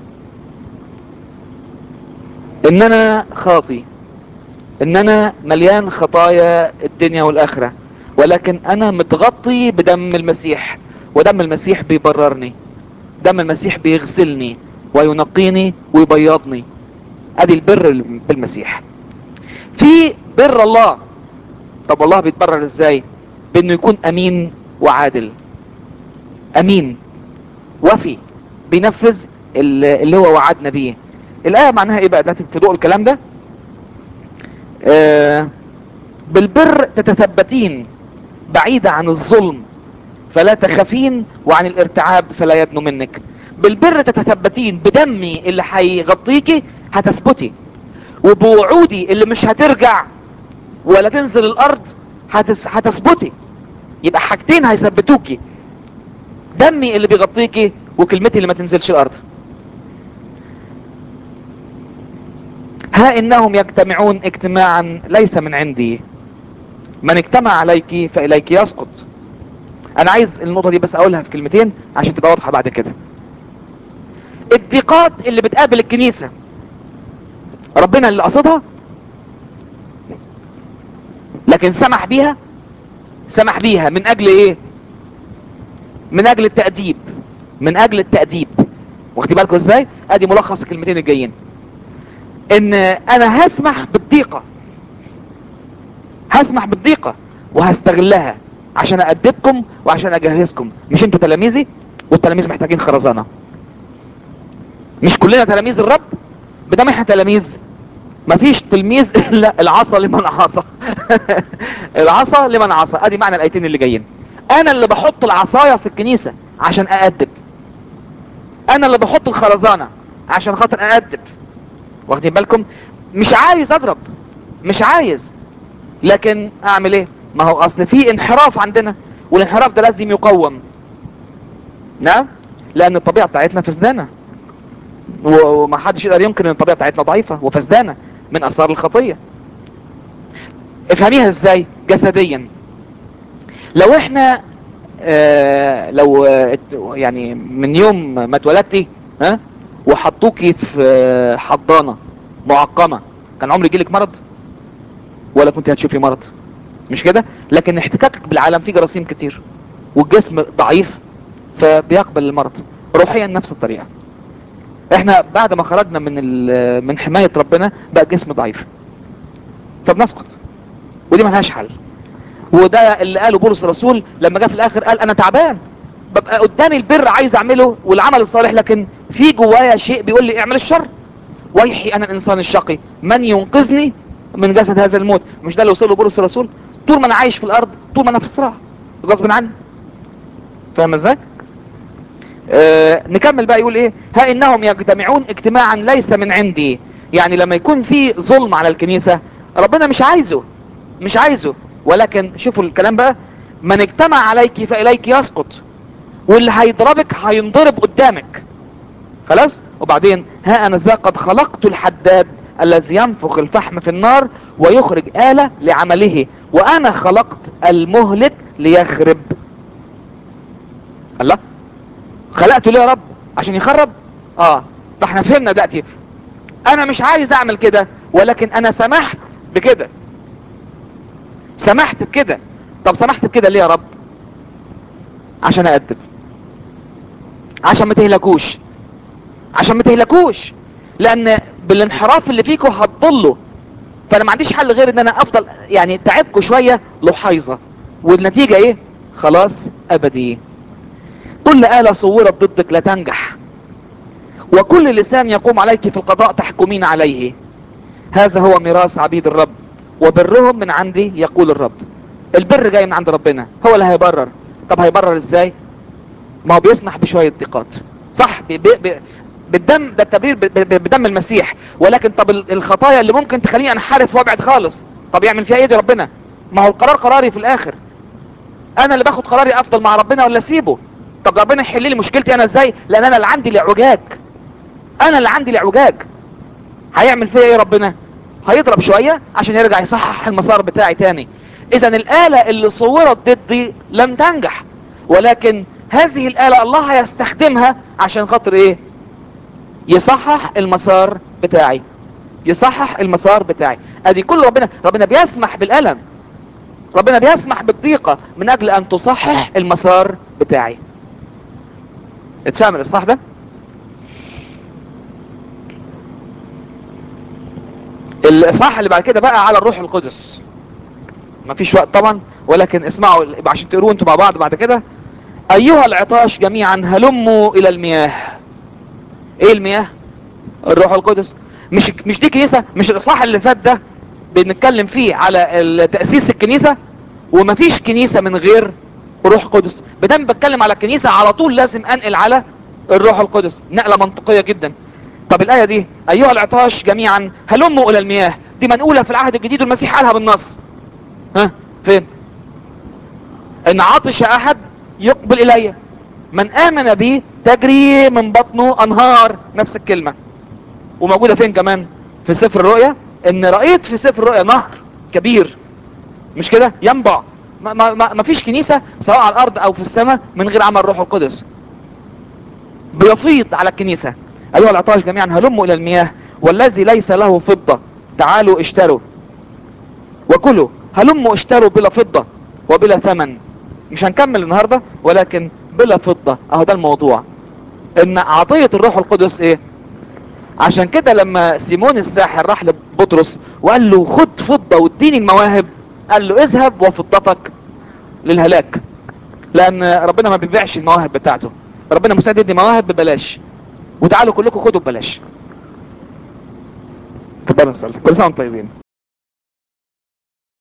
ان انا خاطي ان انا مليان خطايا الدنيا والاخرة ولكن انا متغطي بدم المسيح ودم المسيح بيبررني دم المسيح بيغسلني وينقيني ويبيضني ادي البر بالمسيح في بر الله طب الله بيتبرر ازاي بانه يكون امين وعادل امين وفي بينفذ اللي هو وعدنا بيه الايه معناها ايه بقى ده في ضوء الكلام ده آه بالبر تتثبتين بعيدة عن الظلم فلا تخافين وعن الارتعاب فلا يدنو منك بالبر تتثبتين بدمي اللي هيغطيكي هتثبتي وبوعودي اللي مش هترجع ولا تنزل الارض هتس... هتثبتي يبقى حاجتين هيثبتوكي دمي اللي بيغطيكي وكلمتي اللي ما تنزلش الارض ها انهم يجتمعون اجتماعا ليس من عندي من اجتمع عليك فاليك يسقط انا عايز النقطة دي بس اقولها في كلمتين عشان تبقى واضحة بعد كده الضيقات اللي بتقابل الكنيسة ربنا اللي قصدها لكن سمح بيها سمح بيها من اجل ايه من اجل التأديب من اجل التأديب واخدين بالكم ازاي ادي ملخص الكلمتين الجايين ان انا هسمح بالضيقة هسمح بالضيقة وهستغلها عشان أأدبكم وعشان أجهزكم مش انتوا تلاميذي والتلاميذ محتاجين خرزانة مش كلنا تلاميذ الرب بدام احنا تلاميذ مفيش تلميذ الا العصا لمن عصى العصا لمن عصى ادي معنى الايتين اللي جايين انا اللي بحط العصاية في الكنيسة عشان اادب انا اللي بحط الخرزانة عشان خاطر اادب واخدين بالكم مش عايز اضرب مش عايز لكن اعمل ايه ما هو اصل في انحراف عندنا والانحراف ده لازم يقوم نعم لان الطبيعة بتاعتنا فسدانة وما حدش يقدر ينكر ان الطبيعة بتاعتنا ضعيفة وفسدانة من اثار الخطية افهميها ازاي جسديا لو احنا آه لو آه يعني من يوم ما اتولدتي ها وحطوكي في آه حضانة معقمة كان عمر يجيلك مرض ولا كنت هتشوفي مرض مش كده لكن احتكاكك بالعالم فيه جراثيم كتير والجسم ضعيف فبيقبل المرض روحيا نفس الطريقة احنا بعد ما خرجنا من من حماية ربنا بقى جسم ضعيف فبنسقط ودي ملهاش حل وده اللي قاله بولس الرسول لما جاء في الاخر قال انا تعبان ببقى قدامي البر عايز اعمله والعمل الصالح لكن في جوايا شيء بيقول لي اعمل الشر ويحي انا الانسان الشقي من ينقذني من جسد هذا الموت مش ده اللي وصله بولس الرسول طول ما انا عايش في الارض طول ما انا في صراع غصب عني فاهم ازاي آه نكمل بقى يقول ايه ها انهم يجتمعون اجتماعا ليس من عندي يعني لما يكون في ظلم على الكنيسة ربنا مش عايزه مش عايزه ولكن شوفوا الكلام بقى من اجتمع عليك فإليك يسقط واللي هيضربك هينضرب قدامك خلاص وبعدين ها انا ذا قد خلقت الحداد الذي ينفخ الفحم في النار ويخرج آلة لعمله وانا خلقت المهلك ليخرب الله خلقته ليه يا رب عشان يخرب اه ده احنا فهمنا دلوقتي انا مش عايز اعمل كده ولكن انا سمحت بكده سمحت بكده طب سمحت بكده ليه يا رب عشان اقدم عشان ما تهلكوش عشان ما تهلكوش لان بالانحراف اللي فيكم هتضلوا فانا ما عنديش حل غير ان انا افضل يعني تعبكم شوية لحيظة والنتيجة ايه خلاص ابدي كل آلة صورت ضدك لا تنجح وكل لسان يقوم عليك في القضاء تحكمين عليه هذا هو ميراث عبيد الرب وبرهم من عندي يقول الرب البر جاي من عند ربنا هو اللي هيبرر طب هيبرر ازاي ما هو بيسمح بشوية ضيقات صح بي بي بالدم ده التبرير بدم المسيح ولكن طب الخطايا اللي ممكن تخليني انحرف وابعد خالص طب يعمل فيها ايه دي ربنا ما هو القرار قراري في الاخر انا اللي باخد قراري افضل مع ربنا ولا اسيبه طب ربنا يحل لي مشكلتي انا ازاي لان انا اللي عندي الاعوجاج انا اللي عندي الاعوجاج هيعمل فيا ايه ربنا هيضرب شوية عشان يرجع يصحح المسار بتاعي تاني اذا الآلة اللي صورت ضدي لم تنجح ولكن هذه الآلة الله هيستخدمها عشان خاطر ايه يصحح المسار بتاعي يصحح المسار بتاعي ادي كل ربنا ربنا بيسمح بالألم ربنا بيسمح بالضيقة من اجل ان تصحح المسار بتاعي اتفهم الاصلاح ده الاصحاح اللي بعد كده بقى على الروح القدس مفيش وقت طبعا ولكن اسمعوا عشان تقروا انتوا مع بعض بعد كده ايها العطاش جميعا هلموا الى المياه ايه المياه الروح القدس مش مش دي كنيسة مش الاصلاح اللي فات ده بنتكلم فيه على تأسيس الكنيسة ومفيش كنيسة من غير روح قدس بدم بتكلم على الكنيسة على طول لازم انقل على الروح القدس نقلة منطقية جدا طب الآية دي أيها العطاش جميعا هلموا إلى المياه دي منقولة في العهد الجديد والمسيح قالها بالنص ها فين إن عطش أحد يقبل إلي من آمن بي تجري من بطنه أنهار نفس الكلمة وموجودة فين كمان في سفر الرؤيا إن رأيت في سفر الرؤيا نهر كبير مش كده ينبع ما, ما, ما, ما فيش كنيسة سواء على الأرض أو في السماء من غير عمل روح القدس بيفيض على الكنيسة أيها العطاش جميعا هلموا إلى المياه والذي ليس له فضة تعالوا اشتروا وكلوا هلموا اشتروا بلا فضة وبلا ثمن مش هنكمل النهاردة ولكن بلا فضة اهو ده الموضوع ان عطية الروح القدس ايه عشان كده لما سيمون الساحر راح لبطرس وقال له خد فضة واديني المواهب قال له اذهب وفضتك للهلاك لان ربنا ما بيبيعش المواهب بتاعته ربنا مستعد يدي مواهب ببلاش وتعالوا كلكم خدوا ببلاش تفضلوا نصلي كل سنه وانتم طيبين